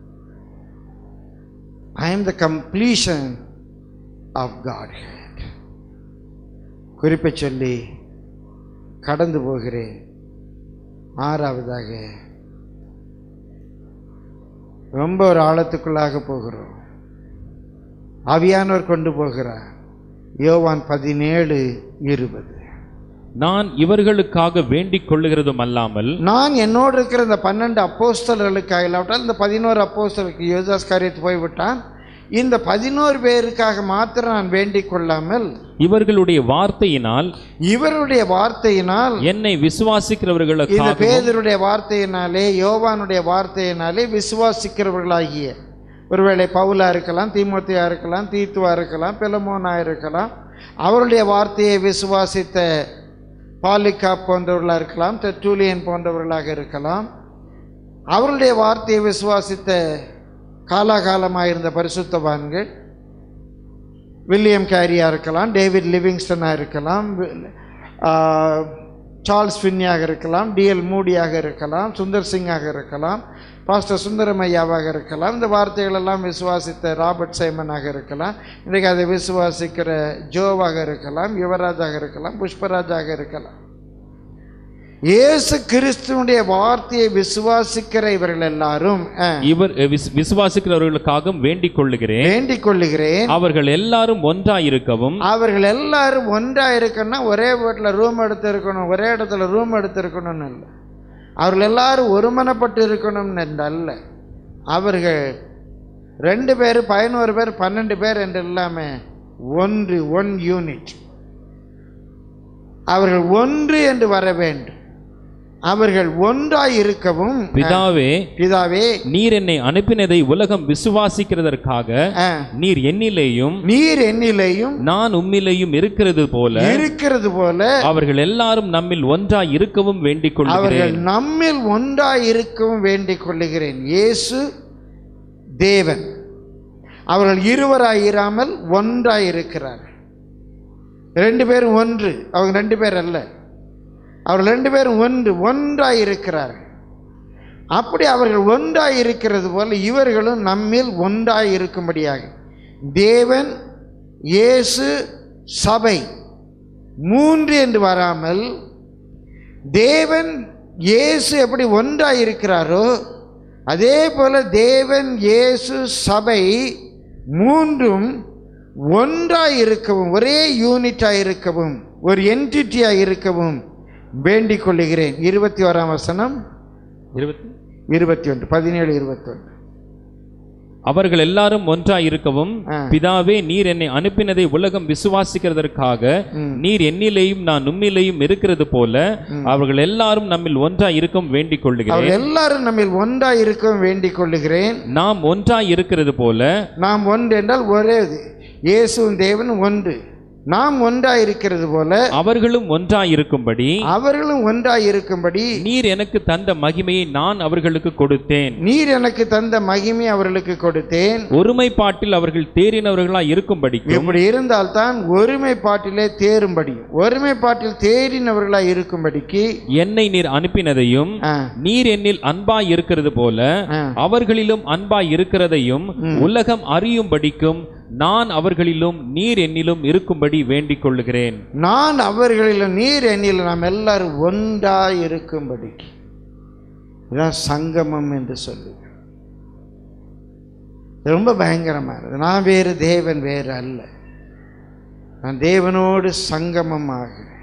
I am the completion of Godhead குறிப்பை சொல்லி கடந்து போகிறேன் ஆறாவதாக ரொம்ப ஒரு ஆழத்துக்குள்ளாக போகிறோம் ஆவியானவர் கொண்டு போகிறார் யோவான் பதினேழு இருபது நான் இவர்களுக்காக வேண்டிக் கொள்ளுகிறதும் அல்லாமல் நான் என்னோடு இருக்கிற இந்த பன்னெண்டு அப்போஸ்தலர்களுக்காக இல்லாவிட்டால் இந்த பதினோரு அப்போஸ்தலருக்கு யோதாஸ் காரியத்து போய்விட்டான் இந்த பதினோரு பேருக்காக மாத்திரம் நான் வேண்டிக் கொள்ளாமல் இவர்களுடைய வார்த்தையினால் இவருடைய வார்த்தையினால் என்னை இந்த விசுவாசிக்கிறவர்களுக்காக பேதருடைய வார்த்தையினாலே யோவானுடைய வார்த்தையினாலே விசுவாசிக்கிறவர்களாகிய ஒருவேளை பவுலா இருக்கலாம் தீமோத்தியா இருக்கலாம் தீத்துவா இருக்கலாம் பெலமோனா இருக்கலாம் அவருடைய வார்த்தையை விசுவாசித்த பாலிகா போன்றவர்களாக இருக்கலாம் தெற்றூலியன் போன்றவர்களாக இருக்கலாம் அவருடைய வார்த்தையை விசுவாசித்த காலாகாலமாக இருந்த பரிசுத்தவான்கள் வில்லியம் கேரியா இருக்கலாம் டேவிட் லிவிங்ஸ்டனாக இருக்கலாம் வி- ஆ, சார்ல்ஸ் ஃபின்னியாக இருக்கலாம் டிஎல் மூடியாக இருக்கலாம் சுந்தர் சிங்காக இருக்கலாம் பாஸ்டர் சுந்தரமையாவாக இருக்கலாம் இந்த வார்த்தைகள் எல்லாம் விசுவாசித்த ராபர்ட் சைமனாக இருக்கலாம் இன்றைக்கு அதை விசுவாசிக்கிற ஜோவாக இருக்கலாம் யுவராஜாக இருக்கலாம் புஷ்பராஜாக இருக்கலாம் இயேசு கிறிஸ்துவனுடைய வார்த்தையை விசுவாசிக்கிற இவர்கள் எல்லாரும் அஹ், இவர் அஹ், விஸ்- விசுவாசிக்கிறவர்களுக்காகவும் வேண்டிக் கொள்ளுகிறேன் வேண்டிக் கொள்ளுகிறேன் அவர்கள் எல்லாரும் ஒன்றாயிருக்கவும் அவர்கள் எல்லாரும் ஒன்றா இருக்கணும்னா ஒரே வீட்டில் ரூம் எடுத்து இருக்கணும் ஒரே இடத்துல ரூம் எடுத்து இருக்கணும்னு இல்லை அவர்கள் எல்லாரும் ஒருமனப்பட்டு இருக்கணும்னு என்று அல்ல அவர்கள் ரெண்டு பேர் பதினோரு பேர் பன்னெண்டு பேர் என்று இல்லாமல் ஒன்று ஒன் யூனிட் அவர்கள் ஒன்று என்று வர வேண்டும் அவர்கள் ஒன்றாய் இருக்கவும் பிதாவே பிதாவே நீர் என்னை அனுப்பினதை உலகம் விசுவாசிக்கிறதற்காக அஹ், நீர் என்னிலேயும் நீர் என்னிலேயும் நான் உம்மிலேயும் இருக்கிறது போல இருக்கிறது போல அவர்கள் எல்லாரும் நம்மில் ஒன்றாய் இருக்கவும் வேண்டிக் அவர்கள் கொள்ளுகிறேன் நம்மில் ஒன்றாய் இருக்கவும் வேண்டிக் கொள்ளுகிறேன் இயேசு தேவன் அவர்கள் இருவராய் இராமல் ஒன்றாய் இருக்கிறார் ரெண்டு பேரும் ஒன்று அவங்க ரெண்டு பேர் அல்ல அவர்கள் ரெண்டு பேரும் ஒன்று ஒன்றாய் இருக்கிறார்கள் அப்படி அவர்கள் ஒன்றாய் இருக்கிறது போல இவர்களும் நம்மில் ஒன்றாய் இருக்கும்படியாக தேவன் இயேசு சபை மூன்று என்று வராமல் தேவன் இயேசு எப்படி ஒன்றாய் இருக்கிறாரோ அதே போல தேவன் இயேசு சபை மூன்றும் ஒன்றாய் இருக்கவும் ஒரே யூனிட்டாக இருக்கவும் ஒரு என்டிட்டியாக இருக்கவும் வேண்டிக் கொள்ளுகிறேன் இருபத்தி ஓராம் வசனம் இருபத்தி இருபத்தி ஒன்று பதினேழு இருபத்தொன்று அவர்கள் எல்லாரும் ஒன்றாய் இருக்கவும் ஆ. பிதாவே நீர் என்னை அனுப்பினதை உலகம் விசுவாசிக்கிறதற்காக ம். நீர் என்னிலேயும் நான் உம்மிலேயும் இருக்கிறது போல அவர்கள் எல்லாரும் நம்மில் ஒன்றாய் இருக்கவும் வேண்டிக் கொள்ளுகிறேன் அவர் எல்லாரும் நம்மில் ஒன்றாய் இருக்கவும் வேண்டிக் கொள்ளுகிறேன் நாம் ஒன்றாய் இருக்கிறது போல நாம் ஒன்று என்றால் ஒரே இது இயேசுவும் தேவனும் ஒன்று நாம் ஒன்றாய் இருக்கிறது போல அவர்களும் ஒன்றாய் இருக்கும்படி அவர்களும் ஒன்றாய் இருக்கும்படி நீர் எனக்கு தந்த மகிமையை நான் அவர்களுக்கு கொடுத்தேன் நீர் எனக்கு தந்த மகிமை அவர்களுக்கு கொடுத்தேன் ஒருமைப்பாட்டில் அவர்கள் தேறினவர்களாய் இருக்கும்படிக்கும் இப்படி இருந்தால்தான் ஒருமைப்பாட்டிலே தேரும்படியும் ஒருமைப்பாட்டில் தேறினவர்களாய் இருக்கும்படிக்கு என்னை நீர் அனுப்பினதையும் ஆ, நீர் என்னில் அன்பாய் இருக்கிறது போல ஆ. அவர்களிலும் அன்பாய் இருக்கிறதையும் உலகம் அறியும்படிக்கும் நான் அவர்களிலும் நீர் என்னிலும் இருக்கும்படி வேண்டிக் கொள்ளுகிறேன் நான் அவர்களிலும் நீர் என்னில் நாம் எல்லாரும் ஒன்றாய் இருக்கும்படிக்கு இதான் சங்கமம் என்று சொல்லு ரொம்ப பயங்கரமானது நான் வேறு தேவன் வேறு அல்ல நான் தேவனோடு சங்கமம் ஆகிறேன்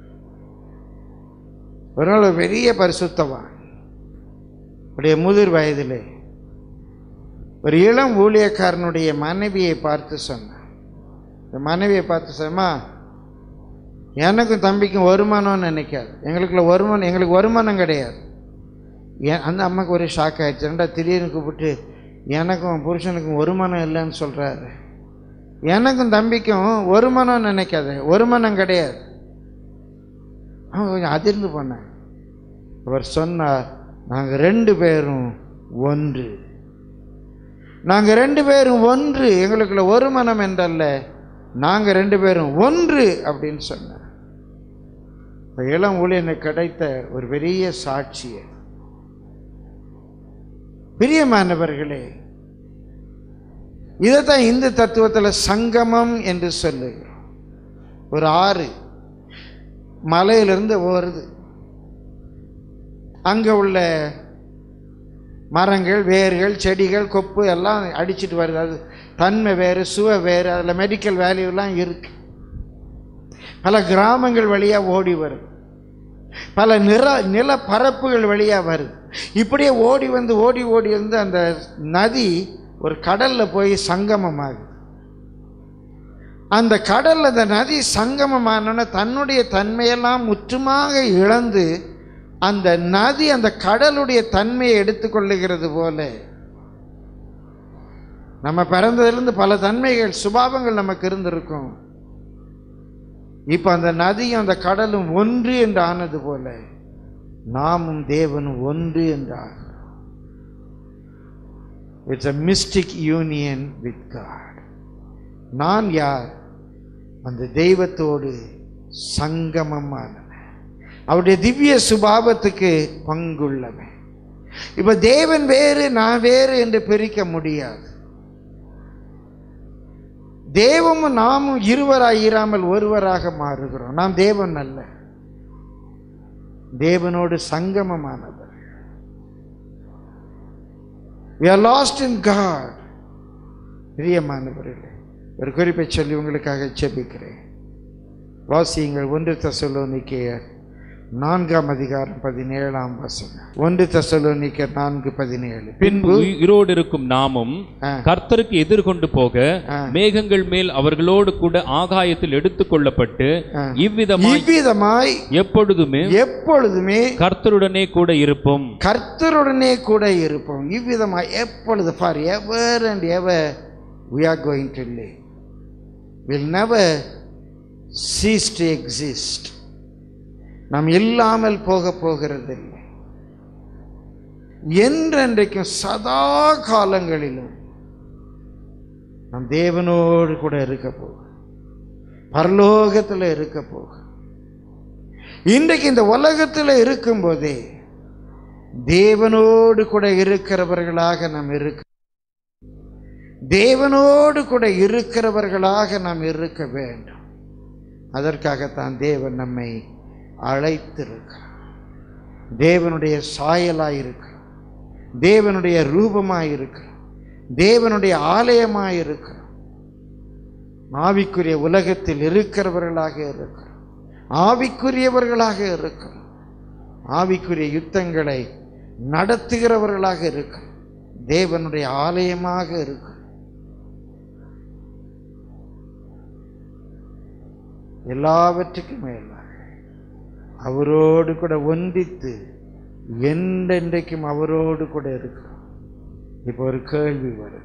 ஒரு நாள் ஒரு பெரிய பரிசுத்தவான் உடைய முதிர் வயதிலே ஒரு இளம் ஊழியக்காரனுடைய மனைவியை பார்த்து சொன்னான் இந்த மனைவியை பார்த்து சொன்னா எனக்கும் தம்பிக்கும் வருமானம்னு நினைக்காது எங்களுக்குள்ள வருமானம் எங்களுக்கு வருமானம் கிடையாது ஏன் அந்த அம்மாவுக்கு ஒரு ஷாக் ஆயிடுச்சு ரெண்டா திடீர்னு கூப்பிட்டு எனக்கும் புருஷனுக்கும் வருமானம் இல்லைன்னு சொல்கிறாரு எனக்கும் தம்பிக்கும் வருமானம் நினைக்காத வருமானம் கிடையாது அவன் கொஞ்சம் அதிர்ந்து போனான் அவர் சொன்னார் நாங்கள் ரெண்டு பேரும் ஒன்று நாங்கள் ரெண்டு பேரும் ஒன்று எங்களுக்குள்ள ஒரு மனம் என்றல்ல நாங்கள் ரெண்டு பேரும் ஒன்று அப்படின்னு சொன்னார் இந்த இளம் ஊழியனுக்கு கிடைத்த ஒரு பெரிய சாட்சியை பிரியமானவர்களே இதைத்தான் இந்து தத்துவத்தில் சங்கமம் என்று சொல்லுகிறோம் ஒரு ஆறு மலையிலிருந்து வருது அங்கே உள்ள மரங்கள் வேர்கள் செடிகள் கொப்பு எல்லாம் அடிச்சிட்டு வருது அது தன்மை வேறு சுவை வேறு அதில் மெடிக்கல் வேல்யூலாம் இருக்கு பல கிராமங்கள் வழியாக ஓடி வருது பல நிற நில பரப்புகள் வழியாக வருது இப்படியே ஓடி வந்து ஓடி ஓடி வந்து அந்த நதி ஒரு கடலில் போய் சங்கமமாகுது அந்த கடலில் அந்த நதி சங்கமமானோன்னு தன்னுடைய தன்மையெல்லாம் முற்றுமாக இழந்து அந்த நதி அந்த கடலுடைய தன்மையை எடுத்துக்கொள்ளுகிறது போல நம்ம பிறந்ததிலிருந்து பல தன்மைகள் சுபாவங்கள் நமக்கு இருந்திருக்கும் இப்போ அந்த நதியும் அந்த கடலும் ஒன்று என்று ஆனது போல நாமும் தேவனும் ஒன்று என்று ஆகிறோம் it's a mystic union with God நான் யார் அந்த தெய்வத்தோடு சங்கமமானவன் அவருடைய திவ்ய சுபாவத்துக்கு பங்குள்ளவன் இப்ப தேவன் வேறு நான் வேறு என்று பிரிக்க முடியாது தேவமும் நாமும் இருவராய் இராமல் ஒருவராக மாறுகிறோம் நாம் தேவன் அல்ல தேவனோடு சங்கமமானவர் we are lost in God பிரியமானவர்களே ஒரு குறிப்பை சொல்லி உங்களுக்காக ஜெபிக்கிறேன் வாசியுங்கள் ஒன்று தசலோனிக்கேயர் நான்காம் அதிகாரம் பதினேழாம் வசனம் ஒன்று தசலோனிக்கேயர் நான்கு பதினேழு பின்பு உயிரோடு இருக்கும் நாமும் ஆ. கர்த்தருக்கு எதிர்கொண்டு போக ஆ. மேகங்கள் மேல் அவர்களோடு கூட ஆகாயத்தில் எடுத்துக்கொள்ளப்பட்டு ஆ. இவ்விதமாய் இவ்விதமாய் எப்பொழுதுமே எப்பொழுதுமே கர்த்தருடனே கூட இருப்போம் கர்த்தருடனே கூட இருப்போம் இவ்விதமாய் எப்பொழுது for ever and ever we are going to live will never cease to exist நாம் இல்லாமல் போக போகிறதில்லை என்றென்றைக்கும் சதா காலங்களிலும் நம் தேவனோடு கூட இருக்க போகும் பரலோகத்தில் இருக்க போகும் இன்றைக்கு இந்த உலகத்தில் இருக்கும்போதே தேவனோடு கூட இருக்கிறவர்களாக நாம் இருக்க தேவனோடு கூட இருக்கிறவர்களாக நாம் இருக்க வேண்டும் அதற்காகத்தான் தேவன் நம்மை அழைத்திருக்கிறார் தேவனுடைய சாயலாய் இருக்கிறோம் தேவனுடைய ரூபமாய் இருக்கிறோம் தேவனுடைய ஆலயமாய் இருக்கிறோம் ஆவிக்குரிய உலகத்தில் இருக்கிறவர்களாக இருக்கிறோம் ஆவிக்குரியவர்களாக இருக்கிறோம் ஆவிக்குரிய யுத்தங்களை நடத்துகிறவர்களாக இருக்கிறோம் தேவனுடைய ஆலயமாக இருக்கிறோம் எல்லாவற்றுக்கும் மேலாக அவரோடு கூட ஒன்றித்து என்றென்றைக்கும் அவரோடு கூட இருக்கிறோம் இப்போ ஒரு கேள்வி வருது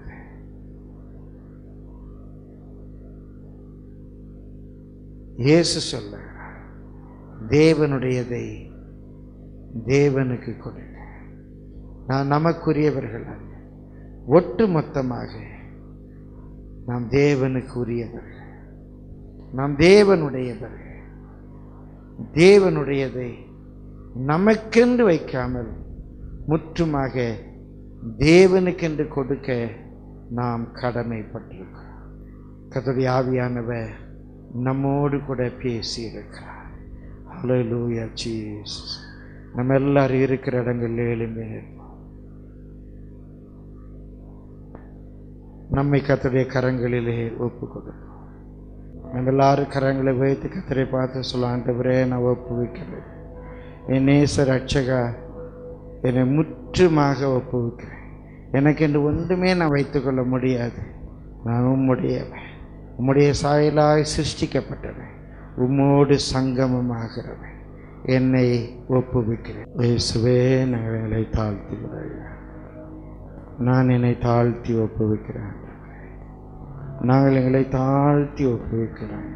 இயேசு சொல்லுகிறார் தேவனுடையதை தேவனுக்கு கொடுங்க நான் நமக்குரியவர்கள் அல்ல ஒட்டு மொத்தமாக நாம் தேவனுக்கு உரியவர்கள் நாம் தேவனுடையவர்கள் தேவனுடையதை நமக்கென்று வைக்காமல் முற்றுமாக தேவனுக்கென்று கொடுக்க நாம் கடமைப்பட்டிருக்கிறோம் கர்த்தருடைய ஆவியானவர் நம்மோடு கூட பேசியிருக்கிறார் ஹalleluya ஜீசஸ் நம்ம எல்லாரும் இருக்கிற இடங்களில் எழும்பி நிற்போம். நம்மை கர்த்தருடைய கரங்களிலே ஒப்பு கொடுப்போம் நம்ம எல்லாரும் கரங்களை வைத்து கத்தரை பார்த்து சொல்ல ஆண்டவரே நான் ஒப்புவிக்கிறேன் என் நேச ரட்சகா என்னை முற்றுமாக ஒப்புவிக்கிறேன் எனக்கு என்று ஒன்றுமே நான் வைத்துக்கொள்ள முடியாது நான் உம்முடையவன் உம்முடைய சாயலாய் சிருஷ்டிக்கப்பட்டவன் உம்மோடு சங்கமமாகிறவன் என்னை ஒப்புவிக்கிறேன் இயேசுவே நான் என்னை தாழ்த்துகிறேன் நான் என்னை தாழ்த்தி ஒப்புவிக்கிறேன் நாங்கள் எங்களை தாழ்த்தி ஒப்புவிக்கிறாங்க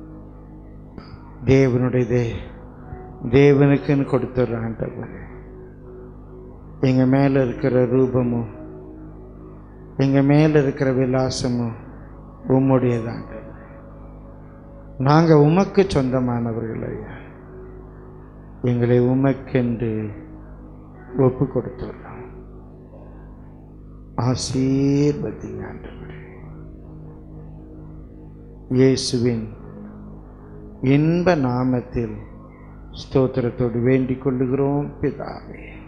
தேவனுடையதே தேவனுக்குன்னு கொடுத்துட்றான்ட்டவர் எங்கள் மேலே இருக்கிற ரூபமும் எங்கள் மேலே இருக்கிற விலாசமும் உம்முடையதாண்டவர் நாங்கள் உமக்கு சொந்தமானவர்கள் ஐயா எங்களை உமக்கென்று ஒப்பு கொடுத்துட்றோம் ஆசீர்வதிங்க ஆண்டவரே இயேசுவின் இன்ப நாமத்தில் ஸ்தோத்திரத்தோடு வேண்டிக் கொள்ளுகிறோம் பிதாவே